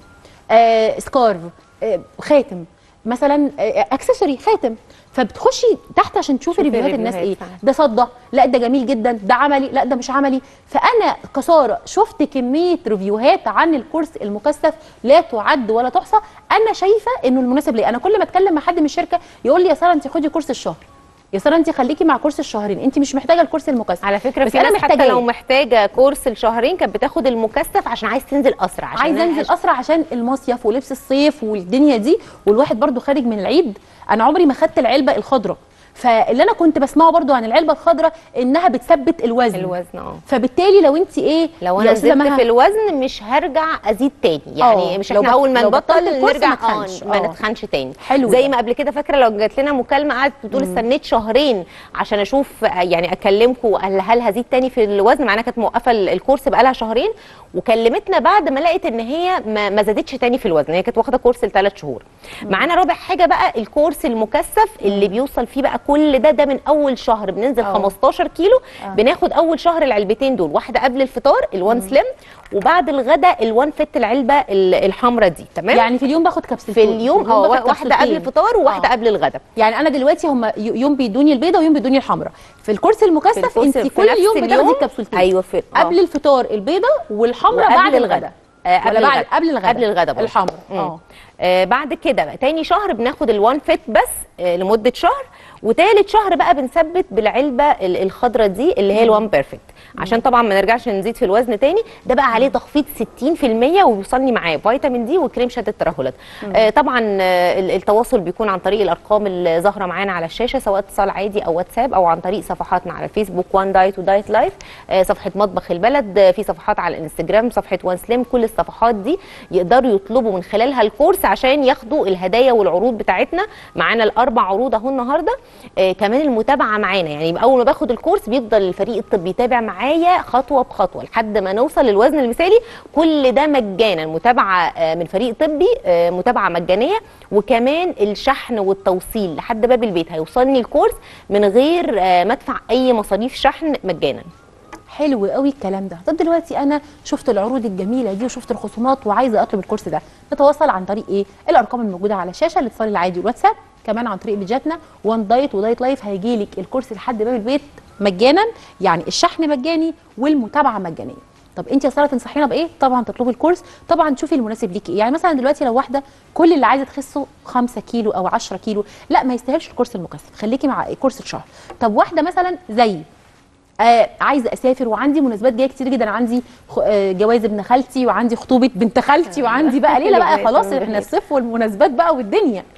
[SPEAKER 1] آه سكارف آه خاتم مثلا آه اكسسوري خاتم فبتخشي تحت عشان تشوفي
[SPEAKER 4] شوفي
[SPEAKER 1] ريفيوهات الناس ايه
[SPEAKER 4] الريفيوهات فعلا.
[SPEAKER 1] ده صدى لا ده جميل جدا ده عملي لا ده مش عملي فانا كساره شفت كميه ريفيوهات عن الكورس المكثف لا تعد ولا تحصى انا شايفه انه المناسب ليا انا كل ما اتكلم مع حد من الشركه يقول لي يا ساره انت خدي كورس الشهر يا ساره انت خليكي مع كورس الشهرين انت مش محتاجه الكورس المكثف
[SPEAKER 4] على فكره
[SPEAKER 1] بس
[SPEAKER 4] في
[SPEAKER 1] انا
[SPEAKER 4] ناس حتى
[SPEAKER 1] محتاجاه
[SPEAKER 4] لو محتاجه كورس الشهرين كانت بتاخد المكثف عشان عايز تنزل اسرع عشان
[SPEAKER 1] عايزه
[SPEAKER 4] أنا
[SPEAKER 1] انزل اسرع عشان المصيف ولبس الصيف والدنيا دي والواحد برضو خارج من العيد انا عمري ما خدت العلبه الخضراء فاللي انا كنت بسمعه برضو عن العلبه الخضراء انها بتثبت الوزن
[SPEAKER 4] الوزن اه
[SPEAKER 1] فبالتالي لو انت ايه
[SPEAKER 4] لو
[SPEAKER 1] يا
[SPEAKER 4] انا
[SPEAKER 1] أستاذة
[SPEAKER 4] نزلت
[SPEAKER 1] مها،
[SPEAKER 4] في الوزن مش هرجع ازيد تاني يعني
[SPEAKER 1] آه،
[SPEAKER 4] مش
[SPEAKER 1] لو
[SPEAKER 4] احنا
[SPEAKER 1] بط-
[SPEAKER 4] اول ما
[SPEAKER 1] لو
[SPEAKER 4] نبطل
[SPEAKER 1] بطلت الكورس
[SPEAKER 4] نرجع
[SPEAKER 1] ما تخنش.
[SPEAKER 4] اه ما
[SPEAKER 1] آه.
[SPEAKER 4] نتخنش تاني
[SPEAKER 1] حلو
[SPEAKER 4] زي
[SPEAKER 1] ده.
[SPEAKER 4] ما قبل كده فاكره لو جات لنا مكالمه قعدت بتقول استنيت شهرين عشان اشوف آه، يعني اكلمكم هل هل هزيد تاني في الوزن مع انها كانت موقفه ال- الكورس بقالها شهرين وكلمتنا بعد ما لقت ان هي ما, ما زادتش تاني في الوزن هي كانت واخده كورس لثلاث شهور معانا رابع حاجه بقى الكورس المكثف اللي بيوصل فيه بقى كل ده ده من اول شهر بننزل
[SPEAKER 1] آه.
[SPEAKER 4] 15 كيلو
[SPEAKER 1] آه.
[SPEAKER 4] بناخد اول شهر العلبتين دول واحده قبل الفطار الوان سليم وبعد الغداء الوان فت العلبه ال- الحمراء دي تمام
[SPEAKER 1] يعني في اليوم باخد كبسولتين
[SPEAKER 4] في اليوم اه
[SPEAKER 1] باخد
[SPEAKER 4] واحده قبل
[SPEAKER 1] كبسولتين.
[SPEAKER 4] الفطار وواحده
[SPEAKER 1] آه.
[SPEAKER 4] قبل الغداء
[SPEAKER 1] يعني انا دلوقتي هم يوم بيدوني البيضه ويوم بيدوني الحمراء في الكورس المكثف
[SPEAKER 4] الكورس
[SPEAKER 1] انت
[SPEAKER 4] في
[SPEAKER 1] كل
[SPEAKER 4] نفس
[SPEAKER 1] يوم بتاخدي
[SPEAKER 4] اليوم.
[SPEAKER 1] الكبسولتين
[SPEAKER 4] ايوه في آه.
[SPEAKER 1] قبل الفطار البيضه والحمراء
[SPEAKER 4] وقبل
[SPEAKER 1] بعد
[SPEAKER 4] الغداء.
[SPEAKER 1] الغداء
[SPEAKER 4] آه،
[SPEAKER 1] ولا
[SPEAKER 4] قبل
[SPEAKER 1] بعد
[SPEAKER 4] الغداء.
[SPEAKER 1] قبل الغداء
[SPEAKER 4] قبل الغداء برضه.
[SPEAKER 1] الحمراء
[SPEAKER 4] مم.
[SPEAKER 1] اه
[SPEAKER 4] آه بعد كده بقى تاني شهر بناخد الوان فيت بس آه لمده شهر وتالت شهر بقى بنثبت بالعلبه ال- الخضراء دي اللي هي الوان بيرفكت عشان طبعا ما نرجعش نزيد في الوزن تاني ده بقى عليه تخفيض 60% وبيوصلني معاه فيتامين دي وكريم شد الترهلات آه طبعا آه ال- التواصل بيكون عن طريق الارقام اللي ظاهره معانا على الشاشه سواء اتصال عادي او واتساب او عن طريق صفحاتنا على الفيسبوك وان دايت ودايت لايف آه صفحه مطبخ البلد آه في صفحات على الانستجرام صفحه وان سليم كل الصفحات دي يقدروا يطلبوا من خلالها الكورس عشان ياخدوا الهدايا والعروض بتاعتنا معانا الاربع عروض اهو النهارده آه كمان المتابعه معانا يعني يبقى اول ما باخد الكورس بيفضل الفريق الطبي يتابع معايا خطوه بخطوه لحد ما نوصل للوزن المثالي كل ده مجانا متابعه آه من فريق طبي آه متابعه مجانيه وكمان الشحن والتوصيل لحد باب البيت هيوصلني الكورس من غير آه ما ادفع اي مصاريف شحن مجانا
[SPEAKER 1] حلو قوي الكلام ده طب دلوقتي انا شفت العروض الجميله دي وشفت الخصومات وعايزه اطلب الكورس ده نتواصل عن طريق ايه الارقام الموجوده على الشاشه الاتصال العادي والواتساب كمان عن طريق بيجاتنا وان دايت ودايت لايف هيجي لك الكورس لحد باب البيت مجانا يعني الشحن مجاني والمتابعه مجانيه طب انت يا ساره تنصحينا بايه طبعا تطلبي الكورس طبعا تشوفي المناسب ليكي ايه يعني مثلا دلوقتي لو واحده كل اللي عايزه تخسه 5 كيلو او 10 كيلو لا ما يستاهلش الكورس المكثف خليكي مع كورس الشهر طب واحده مثلا زي آه عايزه اسافر وعندي مناسبات جايه كتير جدا عندي خ- آه جواز ابن خالتي وعندي خطوبه بنت خالتي وعندي بقى ليله بقى خلاص احنا الصيف والمناسبات بقى والدنيا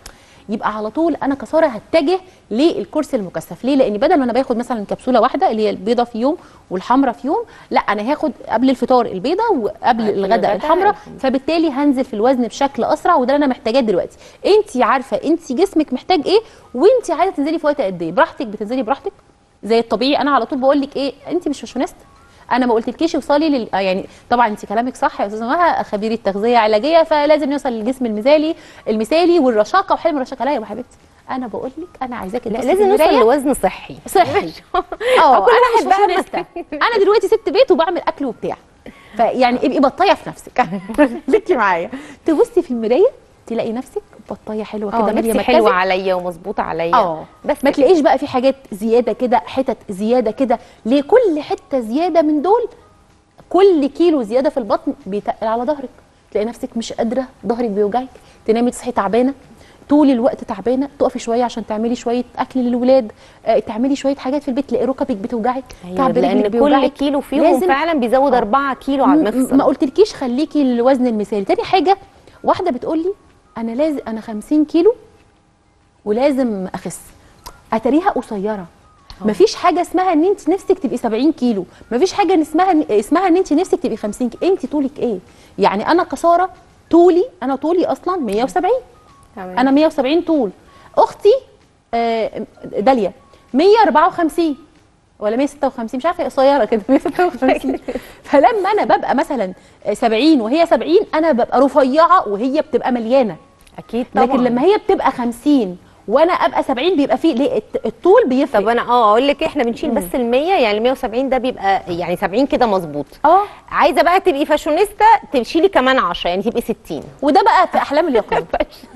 [SPEAKER 1] يبقى على طول انا كساره هتجه للكورس المكثف ليه لان بدل ما انا باخد مثلا كبسوله واحده اللي هي البيضه في يوم والحمراء في يوم لا انا هاخد قبل الفطار البيضه وقبل
[SPEAKER 4] قبل
[SPEAKER 1] الغداء
[SPEAKER 4] الغداء
[SPEAKER 1] الحمراء
[SPEAKER 4] الحمراء.
[SPEAKER 1] فبالتالي هنزل في الوزن بشكل اسرع وده اللي انا محتاجاه دلوقتي انت عارفه انت جسمك محتاج ايه وانت عايزه تنزلي في وقت قد ايه براحتك بتنزلي براحتك زي الطبيعي انا على طول بقول لك ايه انت مش فاشونيست انا ما قلتلكيش اوصلي لل آه يعني طبعا انت كلامك صح يا استاذه مها خبيره تغذيه علاجيه فلازم نوصل للجسم المثالي المثالي والرشاقه وحلم الرشاقه لا يا حبيبتي انا بقول لك انا عايزاكي
[SPEAKER 4] لا
[SPEAKER 1] تبصي
[SPEAKER 4] لازم
[SPEAKER 1] في
[SPEAKER 4] نوصل
[SPEAKER 1] المراية.
[SPEAKER 4] لوزن صحي
[SPEAKER 1] صحي اه
[SPEAKER 4] كل
[SPEAKER 1] انا
[SPEAKER 4] واحد
[SPEAKER 1] مش
[SPEAKER 4] بقى
[SPEAKER 1] فاشونيستا انا دلوقتي ست بيت وبعمل اكل وبتاع فيعني ابقي بطايه في نفسك ليكي معايا تبصي في المرايه تلاقي نفسك بطايه حلوه كده
[SPEAKER 4] اه
[SPEAKER 1] ماليه
[SPEAKER 4] نفسي
[SPEAKER 1] مركزك.
[SPEAKER 4] حلوه عليا ومظبوطه عليا
[SPEAKER 1] اه
[SPEAKER 4] بس
[SPEAKER 1] ما
[SPEAKER 4] كده.
[SPEAKER 1] تلاقيش بقى في حاجات زياده كده حتت زياده كده ليه كل حته زياده من دول كل كيلو زياده في البطن بيتقل على ظهرك تلاقي نفسك مش قادره ظهرك بيوجعك تنامي تصحي تعبانه طول الوقت تعبانه تقفي شويه عشان تعملي شويه اكل للولاد آه تعملي شويه حاجات في البيت تلاقي ركبك بتوجعك
[SPEAKER 4] أيوة
[SPEAKER 1] تعب
[SPEAKER 4] لان
[SPEAKER 1] رجلك
[SPEAKER 4] كل
[SPEAKER 1] بيوجعك
[SPEAKER 4] كيلو فيهم
[SPEAKER 1] لازم-
[SPEAKER 4] فعلا بيزود
[SPEAKER 1] آه.
[SPEAKER 4] 4 كيلو على
[SPEAKER 1] م-
[SPEAKER 4] المفصل
[SPEAKER 1] ما قلتلكيش خليكي الوزن المثالي تاني حاجه واحده بتقول لي انا لازم انا 50 كيلو ولازم اخس اتاريها قصيره مفيش حاجه اسمها ان انت نفسك تبقي 70 كيلو مفيش حاجه إن اسمها اسمها ان انت نفسك تبقي 50 كيلو انت طولك ايه يعني انا كساره طولي انا طولي اصلا 170
[SPEAKER 4] تمام.
[SPEAKER 1] انا 170 طول اختي آه، داليا 154 ولا 156 مش عارفه هي قصيره كده 156 فلما انا ببقى مثلا 70 وهي 70 انا ببقى رفيعه وهي بتبقى مليانه
[SPEAKER 4] اكيد طبعا
[SPEAKER 1] لكن لما هي بتبقى 50 وانا ابقى 70 بيبقى فيه ليه الت- الطول بيفرق
[SPEAKER 4] طب انا اه اقول لك احنا بنشيل بس ال 100 يعني ال 170 ده بيبقى يعني 70 كده مظبوط
[SPEAKER 1] اه
[SPEAKER 4] عايزه بقى تبقي فاشونيستا تشيلي كمان 10 يعني تبقي 60
[SPEAKER 1] وده بقى في احلام اليقظه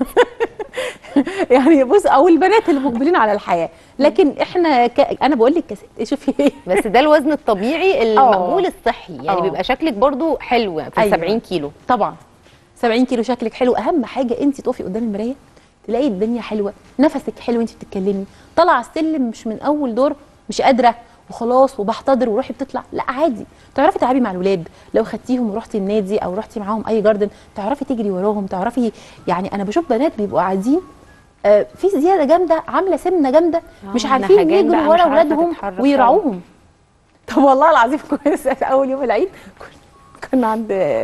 [SPEAKER 1] يعني بص او البنات اللي مقبلين على الحياه لكن احنا ك... انا بقول لك كست شوفي ايه
[SPEAKER 4] بس ده الوزن الطبيعي المقبول الصحي يعني
[SPEAKER 1] آه.
[SPEAKER 4] بيبقى شكلك برضو حلو في
[SPEAKER 1] أيوة.
[SPEAKER 4] أيوة. 70 كيلو
[SPEAKER 1] طبعا 70 كيلو شكلك حلو اهم حاجه انت تقفي قدام المرايه تلاقي الدنيا حلوه نفسك حلو وانت بتتكلمي طالعه السلم مش من اول دور مش قادره وخلاص وبحتضر وروحي بتطلع لا عادي تعرفي تلعبي مع الولاد لو خدتيهم ورحتي النادي او رحتي معاهم اي جاردن تعرفي تجري وراهم تعرفي يعني انا بشوف بنات بيبقوا قاعدين آه، في زياده جامده عامله سمنه جامده
[SPEAKER 4] آه،
[SPEAKER 1] مش
[SPEAKER 4] إحنا
[SPEAKER 1] عارفين
[SPEAKER 4] حاجات بقى
[SPEAKER 1] يجروا
[SPEAKER 4] مش
[SPEAKER 1] ورا
[SPEAKER 4] عارفة
[SPEAKER 1] اولادهم
[SPEAKER 4] تتحرك
[SPEAKER 1] ويرعوهم طب والله العظيم كويس اول يوم العيد كن- كنا عند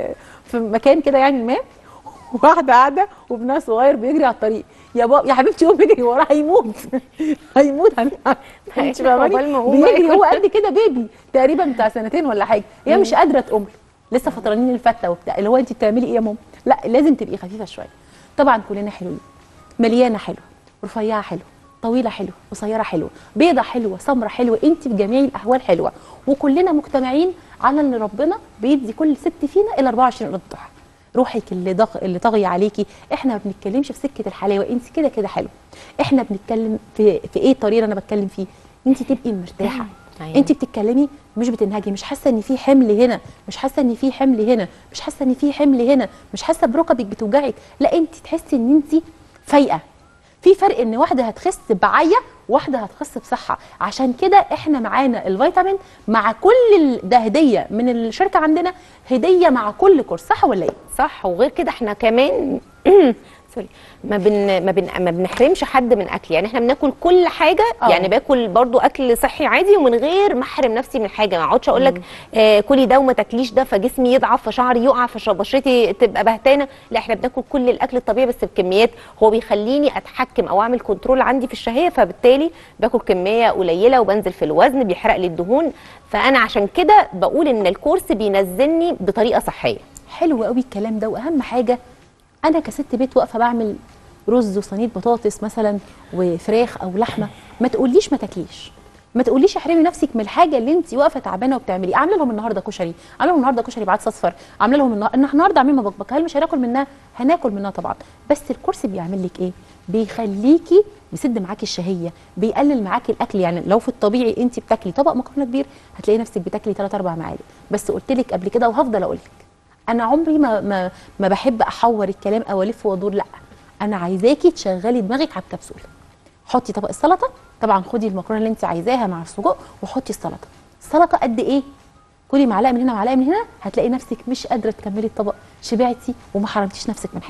[SPEAKER 1] في مكان كده يعني ما واحده قاعده وابنها صغير بيجري على الطريق يا بابا يا حبيبتي قوم اجري وراه هيموت هيموت هن- انت فاهماني
[SPEAKER 4] عقبال ما هو بقى
[SPEAKER 1] بيجري
[SPEAKER 4] يكون-
[SPEAKER 1] هو قد كده بيبي تقريبا بتاع سنتين ولا حاجه هي مش قادره تقوم له. لسه فطرانين الفته وبتاع اللي هو انت بتعملي ايه يا ماما لا لازم تبقي خفيفه شويه طبعا كلنا حلوين مليانه حلوه رفيعه حلوه طويله حلوه قصيره حلوه بيضه حلوه سمره حلوه انت بجميع الاحوال حلوه وكلنا مجتمعين على ان ربنا بيدي كل ست فينا ال 24 قرن ضحى روحك اللي ضغ... اللي طاغيه عليكي احنا ما بنتكلمش في سكه الحلاوه انت كده كده حلوه احنا بنتكلم في في ايه الطريقه اللي انا بتكلم فيه انت تبقي مرتاحه
[SPEAKER 4] أيوة.
[SPEAKER 1] انت بتتكلمي مش بتنهجي مش حاسه ان في حمل هنا مش حاسه ان في حمل هنا مش حاسه ان في حمل هنا مش حاسه بركبك بتوجعك لا انت تحسي ان انت فايقه في فرق ان واحده هتخس بعيا واحده هتخس بصحه عشان كده احنا معانا الفيتامين مع كل ال- ده هديه من الشركه عندنا هديه مع كل كورس صح ولا ايه
[SPEAKER 4] صح وغير كده احنا كمان سوري ما بن ما بن ما بنحرمش حد من اكل يعني احنا بناكل كل حاجه
[SPEAKER 1] آه.
[SPEAKER 4] يعني باكل برضو اكل صحي عادي ومن غير ما احرم نفسي من حاجه ما اقعدش اقول لك آه كلي ده وما تاكليش ده فجسمي يضعف فشعري يقع فبشرتي تبقى بهتانه لا احنا بناكل كل الاكل الطبيعي بس بكميات هو بيخليني اتحكم او اعمل كنترول عندي في الشهيه فبالتالي باكل كميه قليله وبنزل في الوزن بيحرق لي الدهون فانا عشان كده بقول ان الكورس بينزلني بطريقه صحيه
[SPEAKER 1] حلو قوي الكلام ده واهم حاجه انا كست بيت واقفه بعمل رز وصينيه بطاطس مثلا وفراخ او لحمه ما تقوليش ما تاكليش ما تقوليش احرمي نفسك من الحاجه اللي انت واقفه تعبانه وبتعملي عامله لهم النهارده كشري عامله لهم النهارده كشري بعدس اصفر عامله لهم النهارده النهارده عاملين مبكبك هل مش هناكل منها هناكل منها طبعا بس الكرسي بيعمل لك ايه بيخليكي بيسد معاكي الشهيه بيقلل معاكي الاكل يعني لو في الطبيعي انت بتاكلي طبق مكرونه كبير هتلاقي نفسك بتاكلي 3 4 معالق بس قلت لك قبل كده وهفضل اقول لك انا عمري ما ما ما بحب احور الكلام او الف وادور لا انا عايزاكي تشغلي دماغك على الكبسوله حطي طبق السلطه طبعا خدي المكرونه اللي انت عايزاها مع السجق وحطي السلطه السلطه قد ايه كلي معلقه من هنا معلقه من هنا هتلاقي نفسك مش قادره تكملي الطبق شبعتي وما حرمتيش نفسك من حاجه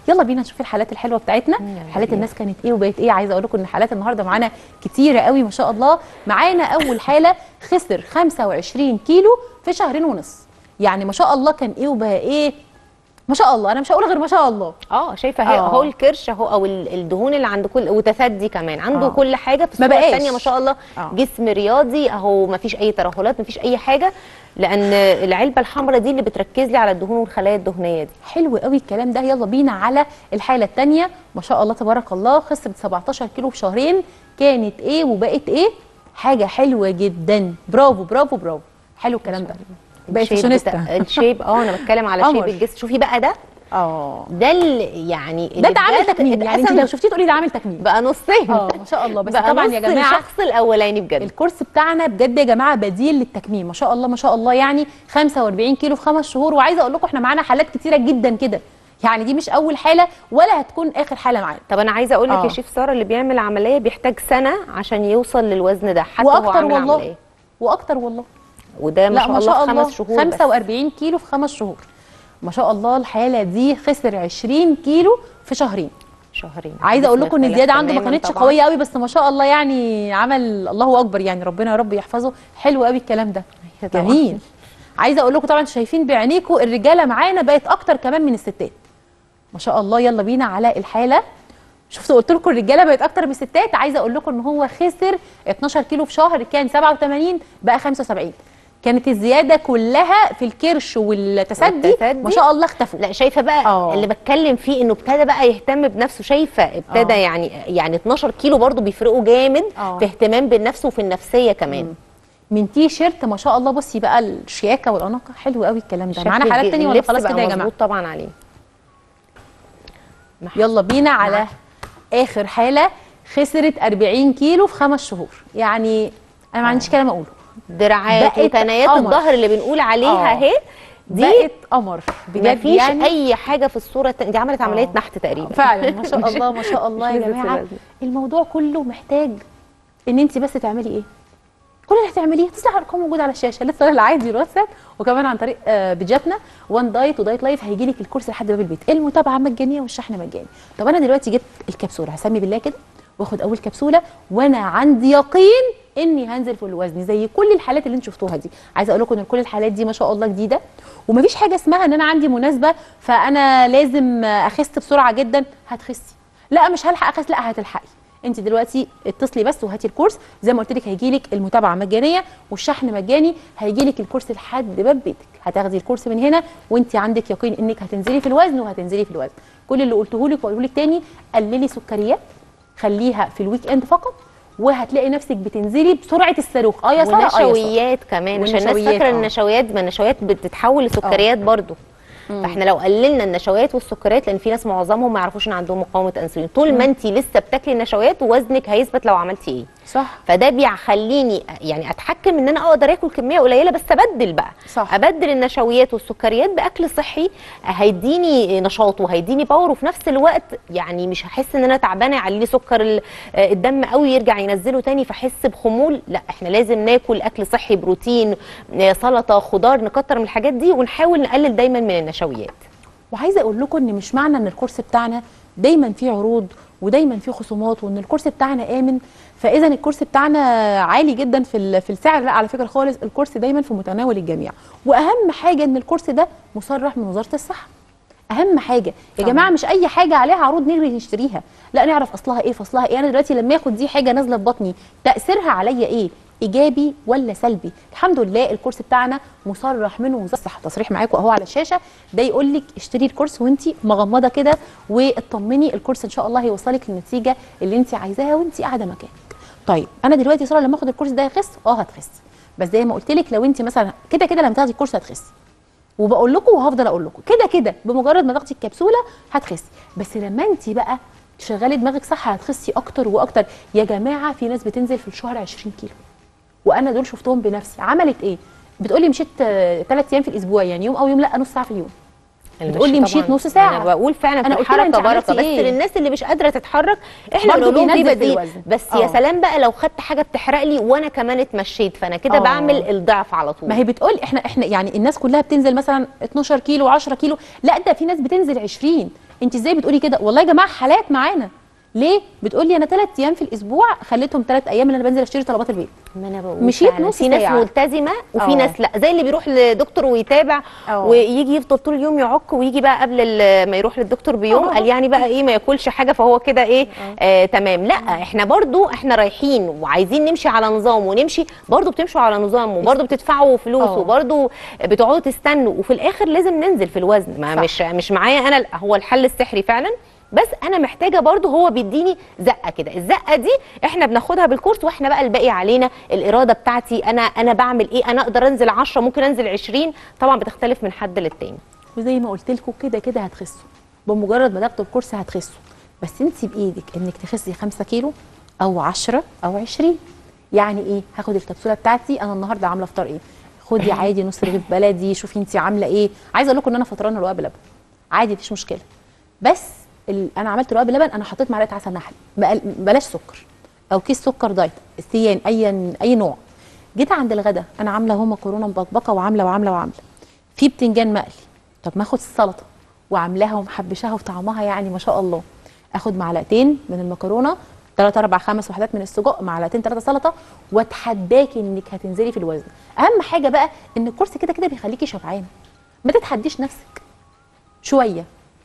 [SPEAKER 1] يلا بينا نشوف الحالات الحلوه بتاعتنا حالات الناس كانت ايه وبقت ايه عايزه اقول لكم ان حالات النهارده معانا كتيره قوي ما شاء الله معانا اول حاله خسر 25 كيلو في شهرين ونص يعني ما شاء الله كان ايه وبقى ايه ما شاء الله انا مش هقول غير ما شاء الله
[SPEAKER 4] اه شايفه هي
[SPEAKER 1] آه.
[SPEAKER 4] اهو الكرش اهو او ال- الدهون اللي عند كل وتثدي كمان عنده
[SPEAKER 1] آه.
[SPEAKER 4] كل حاجه في
[SPEAKER 1] ما
[SPEAKER 4] الصوره
[SPEAKER 1] بقاش.
[SPEAKER 4] الثانيه ما شاء الله
[SPEAKER 1] آه.
[SPEAKER 4] جسم رياضي اهو ما فيش اي ترهلات ما فيش اي حاجه لان العلبه الحمراء دي اللي بتركز لي على الدهون والخلايا الدهنيه دي
[SPEAKER 1] حلو قوي الكلام ده يلا بينا على الحاله الثانيه ما شاء الله تبارك الله خسرت 17 كيلو في شهرين كانت ايه وبقت ايه حاجه حلوه جدا برافو برافو برافو حلو الكلام ده بقت
[SPEAKER 4] الشيب
[SPEAKER 1] فاشونيستا
[SPEAKER 4] بتاع- الشيب اه انا بتكلم على شيب
[SPEAKER 1] قمر.
[SPEAKER 4] الجسم شوفي بقى ده
[SPEAKER 1] اه
[SPEAKER 4] ده اللي يعني
[SPEAKER 1] ده
[SPEAKER 4] اللي
[SPEAKER 1] انت عامل
[SPEAKER 4] بجد
[SPEAKER 1] تكميم يعني انت
[SPEAKER 4] اتقسم
[SPEAKER 1] لو شفتيه تقولي ده عامل تكميم
[SPEAKER 4] بقى نصين
[SPEAKER 1] اه ما شاء الله بس
[SPEAKER 4] بقى
[SPEAKER 1] طبعا
[SPEAKER 4] نص
[SPEAKER 1] يا جماعه
[SPEAKER 4] الشخص الاولاني بجد
[SPEAKER 1] الكورس بتاعنا بجد يا جماعه بديل للتكميم ما شاء الله ما شاء الله يعني 45 كيلو في خمس شهور وعايزه اقول لكم احنا معانا حالات كتيره جدا كده يعني دي مش اول حاله ولا هتكون اخر حاله معانا
[SPEAKER 4] طب انا عايزه اقول لك
[SPEAKER 1] آه.
[SPEAKER 4] يا شيف ساره اللي بيعمل عمليه بيحتاج سنه عشان يوصل للوزن ده حتى هو
[SPEAKER 1] واكتر
[SPEAKER 4] عامل
[SPEAKER 1] والله
[SPEAKER 4] عمليه
[SPEAKER 1] واكتر والله
[SPEAKER 4] وده ما
[SPEAKER 1] لا
[SPEAKER 4] شاء
[SPEAKER 1] ما
[SPEAKER 4] الله
[SPEAKER 1] شاء
[SPEAKER 4] في
[SPEAKER 1] الله
[SPEAKER 4] خمس شهور بس.
[SPEAKER 1] 45 كيلو في خمس شهور ما شاء الله الحاله دي خسر 20 كيلو في شهرين
[SPEAKER 4] شهرين
[SPEAKER 1] عايزه اقول
[SPEAKER 4] جسم
[SPEAKER 1] لكم ان
[SPEAKER 4] اختلف
[SPEAKER 1] زياده عنده ما
[SPEAKER 4] تماماً
[SPEAKER 1] كانتش
[SPEAKER 4] طبعاً.
[SPEAKER 1] قويه قوي بس ما شاء الله يعني عمل الله اكبر يعني ربنا يا رب يحفظه حلو قوي الكلام ده
[SPEAKER 4] طبعاً.
[SPEAKER 1] جميل عايزه اقول لكم طبعا انتوا شايفين بعينيكم الرجاله معانا بقت اكتر كمان من الستات ما شاء الله يلا بينا على الحاله شفتوا قلت لكم الرجاله بقت اكتر من الستات عايزه اقول لكم ان هو خسر 12 كيلو في شهر كان 87 بقى 75 كانت الزياده كلها في الكرش والتسدي
[SPEAKER 4] والتسدي.
[SPEAKER 1] ما شاء الله اختفوا
[SPEAKER 4] لا شايفه بقى
[SPEAKER 1] آه.
[SPEAKER 4] اللي بتكلم فيه انه ابتدى بقى يهتم بنفسه شايفه ابتدى
[SPEAKER 1] آه.
[SPEAKER 4] يعني يعني 12 كيلو برضو بيفرقوا جامد
[SPEAKER 1] آه.
[SPEAKER 4] في اهتمام بالنفس وفي النفسيه كمان
[SPEAKER 1] من تي شيرت ما شاء الله بصي بقى الشياكه والاناقه حلو قوي الكلام ده
[SPEAKER 4] شكل
[SPEAKER 1] معانا حالات
[SPEAKER 4] الج-
[SPEAKER 1] تانية ولا
[SPEAKER 4] اللبس
[SPEAKER 1] خلاص
[SPEAKER 4] بقى
[SPEAKER 1] كده يا جماعه
[SPEAKER 4] مظبوط طبعا عليه
[SPEAKER 1] يلا بينا على اخر حاله خسرت 40 كيلو في خمس شهور يعني انا ما عنديش كلام اقوله
[SPEAKER 4] دراعات
[SPEAKER 1] بقت
[SPEAKER 4] وتنايات
[SPEAKER 1] قمر.
[SPEAKER 4] الظهر اللي بنقول عليها
[SPEAKER 1] آه.
[SPEAKER 4] اهي دي
[SPEAKER 1] بقت قمر بجد
[SPEAKER 4] مفيش
[SPEAKER 1] يعني
[SPEAKER 4] اي حاجه في الصوره التانية. دي عملت عمليه
[SPEAKER 1] آه.
[SPEAKER 4] نحت تقريبا
[SPEAKER 1] فعلا ما شاء الله ما شاء الله يا
[SPEAKER 4] نزلت
[SPEAKER 1] جماعه
[SPEAKER 4] الوزن.
[SPEAKER 1] الموضوع كله محتاج ان انت بس تعملي ايه كل اللي هتعمليه تصلح الارقام موجوده على الشاشه لسه العادي الواتساب وكمان عن طريق آه، بيجاتنا وان دايت ودايت لايف هيجي لك الكورس لحد باب البيت المتابعه مجانيه والشحن مجاني طب انا دلوقتي جبت الكبسوله هسمي بالله كده واخد اول كبسوله وانا عندي يقين اني هنزل في الوزن زي كل الحالات اللي انتوا شفتوها دي عايزه اقول لكم ان كل الحالات دي ما شاء الله جديده ومفيش حاجه اسمها ان انا عندي مناسبه فانا لازم اخس بسرعه جدا هتخسي لا مش هلحق اخس لا هتلحقي انت دلوقتي اتصلي بس وهاتي الكورس زي ما قلت لك هيجي لك المتابعه مجانيه والشحن مجاني هيجي لك الكورس لحد باب بيتك هتاخدي الكورس من هنا وانت عندك يقين انك هتنزلي في الوزن وهتنزلي في الوزن كل اللي قلته لك واقوله لك تاني قللي سكريات خليها في الويك اند فقط وهتلاقي نفسك بتنزلي بسرعه الصاروخ اه يا ساره اه يا سارة.
[SPEAKER 4] ونشويات كمان عشان الناس
[SPEAKER 1] والنشويات،
[SPEAKER 4] فاكره ان
[SPEAKER 1] آه.
[SPEAKER 4] النشويات ما النشويات بتتحول لسكريات برضو فاحنا لو قللنا النشويات والسكريات لان في ناس معظمهم ما يعرفوش ان عندهم مقاومه انسولين طول ما انت لسه بتاكلي النشويات وزنك هيثبت لو عملتي ايه
[SPEAKER 1] صح
[SPEAKER 4] فده بيخليني يعني اتحكم ان انا اقدر اكل كميه قليله بس ابدل بقى
[SPEAKER 1] صح.
[SPEAKER 4] ابدل النشويات والسكريات باكل صحي هيديني نشاط وهيديني باور وفي نفس الوقت يعني مش هحس ان انا تعبانه يعلي لي سكر ال- آه، الدم قوي يرجع ينزله تاني فاحس بخمول لا احنا لازم ناكل اكل صحي بروتين آه، سلطه خضار نكتر من الحاجات دي ونحاول نقلل دايما من النشويات
[SPEAKER 1] وعايزه اقول لكم ان مش معنى ان الكورس بتاعنا دايما فيه عروض ودايما فيه خصومات وان الكورس بتاعنا امن فاذا الكورس بتاعنا عالي جدا في ال- في السعر لا على فكره خالص الكورس دايما في متناول الجميع واهم حاجه ان الكورس ده مصرح من وزاره الصحه اهم حاجه يا
[SPEAKER 4] طبعاً.
[SPEAKER 1] جماعه مش اي حاجه عليها عروض نجري نشتريها لا نعرف اصلها ايه فصلها ايه انا دلوقتي لما اخد دي حاجه نازله في بطني تاثيرها عليا ايه ايجابي ولا سلبي الحمد لله الكورس بتاعنا مصرح من وزاره الصحه تصريح معاكم اهو على الشاشه ده يقول لك اشتري الكورس وانت مغمضه كده واطمني الكورس ان شاء الله هيوصلك للنتيجه اللي انت عايزاها وانت قاعده مكانك طيب انا دلوقتي ساره لما اخد الكورس ده هخس اه هتخس بس زي ما قلت لك لو انت مثلا كده كده لما تاخدي الكورس هتخسي وبقول لكم وهفضل اقول لكم كده كده بمجرد ما تاخدي الكبسوله هتخسي بس لما انت بقى تشغلي دماغك صح هتخسي اكتر واكتر يا جماعه في ناس بتنزل في الشهر 20 كيلو وانا دول شفتهم بنفسي عملت ايه بتقولي مشيت ثلاث ايام في الاسبوع يعني يوم او يوم لا نص ساعه في اليوم بتقول لي
[SPEAKER 4] المشي
[SPEAKER 1] مشيت
[SPEAKER 4] طبعاً.
[SPEAKER 1] نص ساعة.
[SPEAKER 4] انا بقول فعلا
[SPEAKER 1] أنا
[SPEAKER 4] في
[SPEAKER 1] قلت لها أنت
[SPEAKER 4] الحركه بركه
[SPEAKER 1] عملتي
[SPEAKER 4] بس
[SPEAKER 1] إيه؟
[SPEAKER 4] للناس اللي مش قادره تتحرك احنا
[SPEAKER 1] برضه
[SPEAKER 4] بنقول لهم في
[SPEAKER 1] بينزل في
[SPEAKER 4] بديل
[SPEAKER 1] الوزن.
[SPEAKER 4] بس
[SPEAKER 1] آه.
[SPEAKER 4] يا سلام بقى لو خدت حاجه بتحرق لي وانا كمان اتمشيت فانا كده
[SPEAKER 1] آه.
[SPEAKER 4] بعمل الضعف على طول
[SPEAKER 1] ما هي بتقول احنا احنا يعني الناس كلها بتنزل مثلا 12 كيلو 10 كيلو لا ده في ناس بتنزل 20 انت ازاي بتقولي كده والله يا جماعه حالات معانا ليه بتقولي انا ثلاث ايام في الاسبوع خليتهم ثلاث ايام اللي انا بنزل اشتري طلبات البيت
[SPEAKER 4] ما انا بقول
[SPEAKER 1] مشيت
[SPEAKER 4] فعلاً.
[SPEAKER 1] نص
[SPEAKER 4] في ناس
[SPEAKER 1] ساعة.
[SPEAKER 4] ملتزمه وفي
[SPEAKER 1] اه.
[SPEAKER 4] ناس لا زي اللي بيروح لدكتور ويتابع
[SPEAKER 1] اه.
[SPEAKER 4] ويجي يفضل طول اليوم يعك ويجي بقى قبل ال- ما يروح للدكتور بيوم
[SPEAKER 1] اه.
[SPEAKER 4] قال يعني بقى ايه ما ياكلش حاجه فهو كده ايه آه تمام لا احنا برضو احنا رايحين وعايزين نمشي على نظام ونمشي برضو بتمشوا على نظام وبرضو بتدفعوا فلوس
[SPEAKER 1] اه.
[SPEAKER 4] وبرضو بتقعدوا تستنوا وفي الاخر لازم ننزل في الوزن ما
[SPEAKER 1] صح.
[SPEAKER 4] مش مش معايا انا لا، هو الحل السحري فعلا بس انا محتاجه برضو هو بيديني زقه كده الزقه دي احنا بناخدها بالكورس واحنا بقى الباقي علينا الاراده بتاعتي انا انا بعمل ايه انا اقدر انزل 10 ممكن انزل 20 طبعا بتختلف من حد للتاني
[SPEAKER 1] وزي ما قلت لكم كده كده هتخسوا بمجرد ما تاخدوا الكورس هتخسوا بس انت بايدك انك تخسي 5 كيلو او 10 او 20 يعني ايه هاخد الكبسوله بتاعتي انا النهارده عامله فطار ايه خدي عادي نص رغيف بلدي شوفي انت عامله ايه عايزه اقول لكم ان انا فطرانه رقاق بلبن عادي مفيش مشكله بس ال... انا عملت رقاق بلبن انا حطيت معلقه عسل نحل بقل... بلاش سكر او كيس سكر دايت سيان اي اي نوع جيت عند الغدا انا عامله اهو مكرونه مبكبكه وعامله وعامله وعامله في بتنجان مقلي طب ما اخد السلطه وعاملاها ومحبشاها وطعمها يعني ما شاء الله اخد معلقتين من المكرونه ثلاث اربع خمس وحدات من السجق معلقتين ثلاثه سلطه واتحداكي انك هتنزلي في الوزن اهم حاجه بقى ان الكورس كده كده بيخليكي شبعانه ما تتحديش نفسك شويه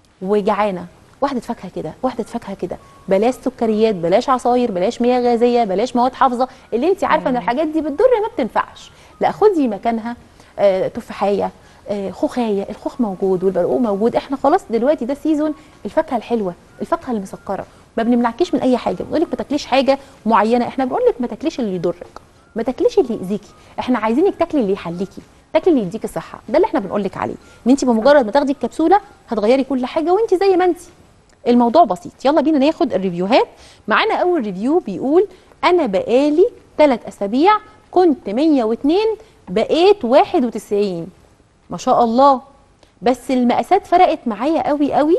[SPEAKER 1] وجعانه واحده فاكهه كده واحده فاكهه كده بلاش سكريات بلاش عصاير بلاش مياه غازيه بلاش مواد حافظه اللي انت عارفه ان الحاجات دي بتضر ما بتنفعش لا خدي مكانها آه، تفاحيه آه، خوخايه الخوخ موجود والبرقوق موجود احنا خلاص دلوقتي ده سيزون الفاكهه الحلوه الفاكهه المسكره ما بنمنعكيش من اي حاجه بنقول لك ما تاكليش حاجه معينه احنا بنقول لك ما تاكليش اللي يضرك ما تاكليش اللي يأذيكي احنا عايزينك تاكلي اللي يحليكي تاكلي اللي يديكي صحه ده اللي احنا بنقول لك عليه ان انت بمجرد ما تاخدي الكبسوله هتغيري كل حاجه وانت زي ما انت الموضوع بسيط يلا بينا ناخد الريفيوهات معانا اول ريفيو بيقول انا بقالي 3 اسابيع كنت 102 بقيت 91 ما شاء الله بس المقاسات فرقت معايا قوي قوي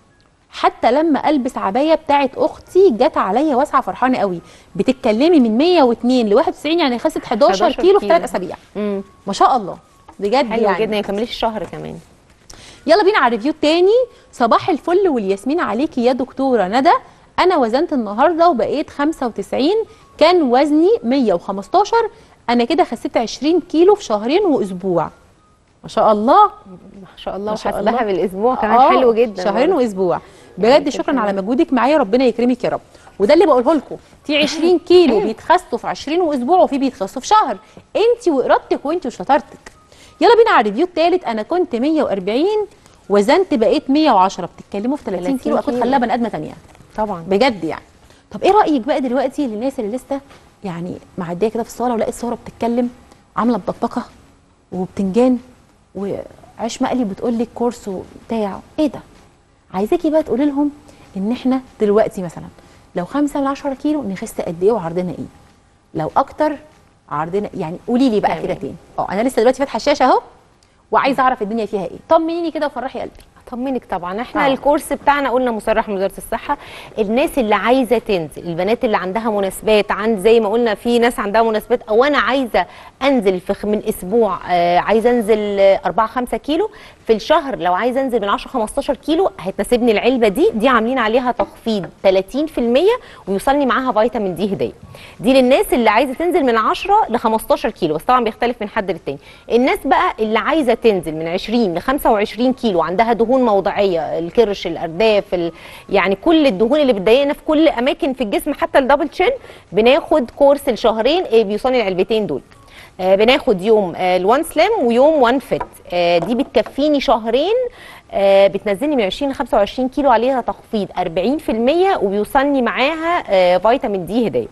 [SPEAKER 1] حتى لما البس عبايه بتاعت اختي جت عليا واسعه فرحانه قوي بتتكلمي من 102 ل 91 يعني خست 11,
[SPEAKER 4] 11
[SPEAKER 1] كيلو في
[SPEAKER 4] كيلو.
[SPEAKER 1] 3 اسابيع
[SPEAKER 4] امم
[SPEAKER 1] ما شاء الله بجد
[SPEAKER 4] حلو
[SPEAKER 1] يعني
[SPEAKER 4] جدا ما يكملش الشهر كمان
[SPEAKER 1] يلا بينا على الريفيو التاني صباح الفل والياسمين عليكي يا دكتوره ندى انا وزنت النهارده وبقيت 95 كان وزني 115 انا كده خسيت 20 كيلو في شهرين واسبوع ما شاء الله
[SPEAKER 4] ما شاء الله
[SPEAKER 1] ما شاء
[SPEAKER 4] وحاسبها
[SPEAKER 1] الله.
[SPEAKER 4] بالاسبوع كمان
[SPEAKER 1] آه،
[SPEAKER 4] حلو جدا
[SPEAKER 1] شهرين
[SPEAKER 4] برضه.
[SPEAKER 1] واسبوع بجد شكرا على مجهودك معايا ربنا يكرمك يا رب وده اللي بقوله لكم في 20 كيلو بيتخسوا في 20 واسبوع وفي بيتخسوا في شهر انت وارادتك وانت وشطارتك يلا بينا على الريفيو الثالث انا كنت 140 وزنت بقيت 110 بتتكلموا في 30 كيلو
[SPEAKER 4] 30
[SPEAKER 1] اكيد
[SPEAKER 4] كيلو.
[SPEAKER 1] خلاها بني ادمه ثانيه
[SPEAKER 4] طبعا
[SPEAKER 1] بجد يعني طب ايه رايك بقى دلوقتي للناس اللي لسه يعني معديه كده في الصاله ولقيت ساره بتتكلم عامله بطبقه وبتنجان وعيش مقلي بتقول لك كورس وبتاع ايه ده عايزاكي بقى تقولي لهم ان احنا دلوقتي مثلا لو 5 من 10 كيلو نخس قد ايه وعرضنا ايه لو اكتر عرضنا يعني قولي لي بقى
[SPEAKER 4] تمام.
[SPEAKER 1] كده تاني اه انا لسه دلوقتي فاتحه الشاشه اهو وعايزه اعرف الدنيا فيها ايه طمنيني كده وفرحي قلبي
[SPEAKER 4] اطمنك طبعا احنا
[SPEAKER 1] آه.
[SPEAKER 4] آه. الكورس بتاعنا قلنا مصرح من وزاره الصحه الناس اللي عايزه تنزل البنات اللي عندها مناسبات عند زي ما قلنا في ناس عندها مناسبات او انا عايزه انزل في خ- من اسبوع آه عايزه انزل 4 5 كيلو في الشهر لو عايزه انزل من 10 15 كيلو هتناسبني العلبه دي دي عاملين عليها تخفيض 30% ويوصلني معاها فيتامين دي هديه دي للناس اللي عايزه تنزل من 10 ل 15 كيلو بس طبعا بيختلف من حد للتاني الناس بقى اللي عايزه تنزل من 20 ل 25 كيلو عندها دهون موضعيه الكرش الارداف ال... يعني كل الدهون اللي بتضايقنا في كل اماكن في الجسم حتى الدبل تشين بناخد كورس لشهرين آه، بيوصلني العلبتين دول آه، بناخد يوم آه، الوان سليم ويوم وان فيت آه، دي بتكفيني شهرين آه، بتنزلني من 20 ل 25 كيلو عليها تخفيض 40% وبيوصلني معاها آه، فيتامين دي هديه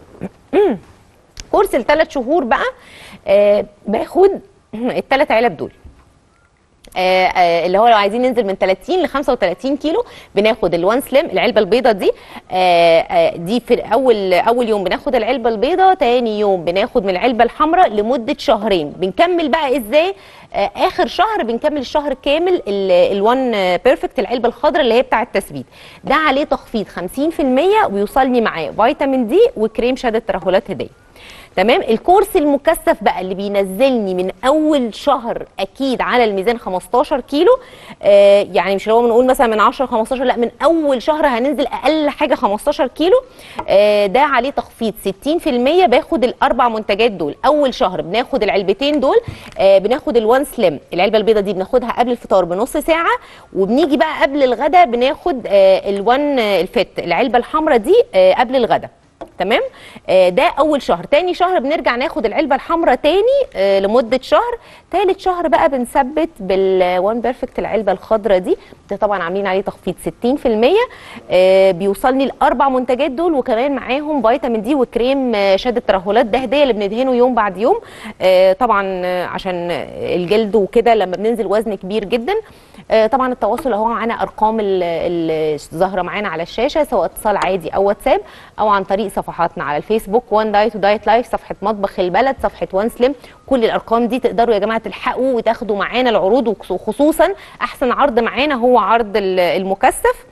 [SPEAKER 4] كورس الثلاث شهور بقى آه، باخد الثلاث علب دول آه، آه، اللي هو لو عايزين ننزل من 30 ل 35 كيلو بناخد الوان سليم العلبه البيضه دي آه، آه، دي في اول اول يوم بناخد العلبه البيضه تاني يوم بناخد من العلبه الحمراء لمده شهرين بنكمل بقى ازاي آه، اخر شهر بنكمل الشهر كامل ال- الوان بيرفكت العلبه الخضراء اللي هي بتاع التثبيت ده عليه تخفيض 50% ويوصلني معاه فيتامين دي وكريم شد الترهلات هديه تمام الكورس المكثف بقى اللي بينزلني من اول شهر اكيد على الميزان 15 كيلو آه يعني مش اللي هو بنقول مثلا من 10 ل 15 لا من اول شهر هننزل اقل حاجه 15 كيلو آه ده عليه تخفيض 60% باخد الاربع منتجات دول اول شهر بناخد العلبتين دول آه بناخد الوان سليم العلبه البيضاء دي بناخدها قبل الفطار بنص ساعه وبنيجي بقى قبل الغداء بناخد آه الوان آه، الفت العلبه الحمراء دي آه قبل الغداء تمام آه ده اول شهر تاني شهر بنرجع ناخد العلبه الحمراء تاني آه لمده شهر تالت شهر بقى بنثبت بالوان بيرفكت العلبه الخضراء دي ده طبعا عاملين عليه تخفيض 60% آه بيوصلني الاربع منتجات دول وكمان معاهم فيتامين دي وكريم آه شد الترهلات ده هديه اللي بندهنه يوم بعد يوم آه طبعا آه، عشان الجلد وكده لما بننزل وزن كبير جدا آه، طبعا التواصل اهو معانا ارقام ال- اللي ظاهره معانا على الشاشه سواء اتصال عادي او واتساب او عن طريق صفحاتنا على الفيسبوك وان دايت ودايت لايف صفحه مطبخ البلد صفحه وان سليم كل الارقام دي تقدروا يا جماعه تلحقوا وتاخدوا معانا العروض وخصوصا احسن عرض معانا هو عرض ال- المكثف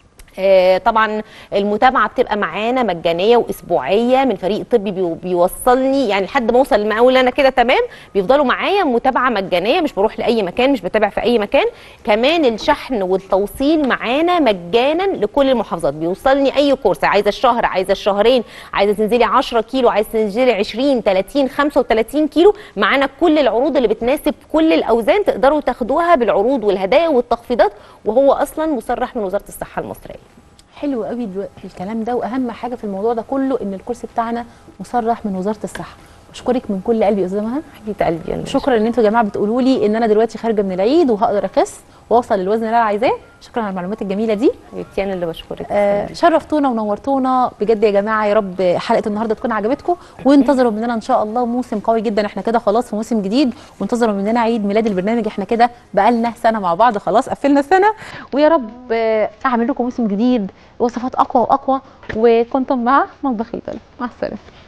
[SPEAKER 4] آه، طبعا المتابعه بتبقى معانا مجانيه واسبوعيه من فريق طبي بيو- بيوصلني يعني لحد ما اوصل لما اقول انا كده تمام بيفضلوا معايا متابعه مجانيه مش بروح لاي مكان مش بتابع في اي مكان كمان الشحن والتوصيل معانا مجانا لكل المحافظات بيوصلني اي كورس عايزه الشهر عايزه الشهرين عايزه تنزلي 10 كيلو عايزه تنزلي 20 30 35 كيلو معانا كل العروض اللي بتناسب كل الاوزان تقدروا تاخدوها بالعروض والهدايا والتخفيضات وهو اصلا مصرح من وزاره الصحه المصريه
[SPEAKER 1] حلو قوي دلوقتي الكلام ده واهم حاجه في الموضوع ده كله ان الكورس بتاعنا مصرح من وزاره الصحه بشكرك من كل قلبي يا استاذه مها
[SPEAKER 4] حبيبه قلبي يا
[SPEAKER 1] شكرا ان انتوا يا جماعه بتقولوا لي ان انا دلوقتي خارجه من العيد وهقدر اخس واوصل للوزن اللي انا عايزاه شكرا على المعلومات الجميله دي
[SPEAKER 4] حبيبتي انا اللي بشكرك
[SPEAKER 1] آه شرفتونا ونورتونا بجد يا جماعه يا رب حلقه النهارده تكون عجبتكم وانتظروا مننا ان شاء الله موسم قوي جدا احنا كده خلاص في موسم جديد وانتظروا مننا عيد ميلاد البرنامج احنا كده بقالنا سنه مع بعض خلاص قفلنا السنه ويا رب آه، اعمل لكم موسم جديد وصفات اقوى واقوى وكنتم مع مطبخ البلد مع السلامه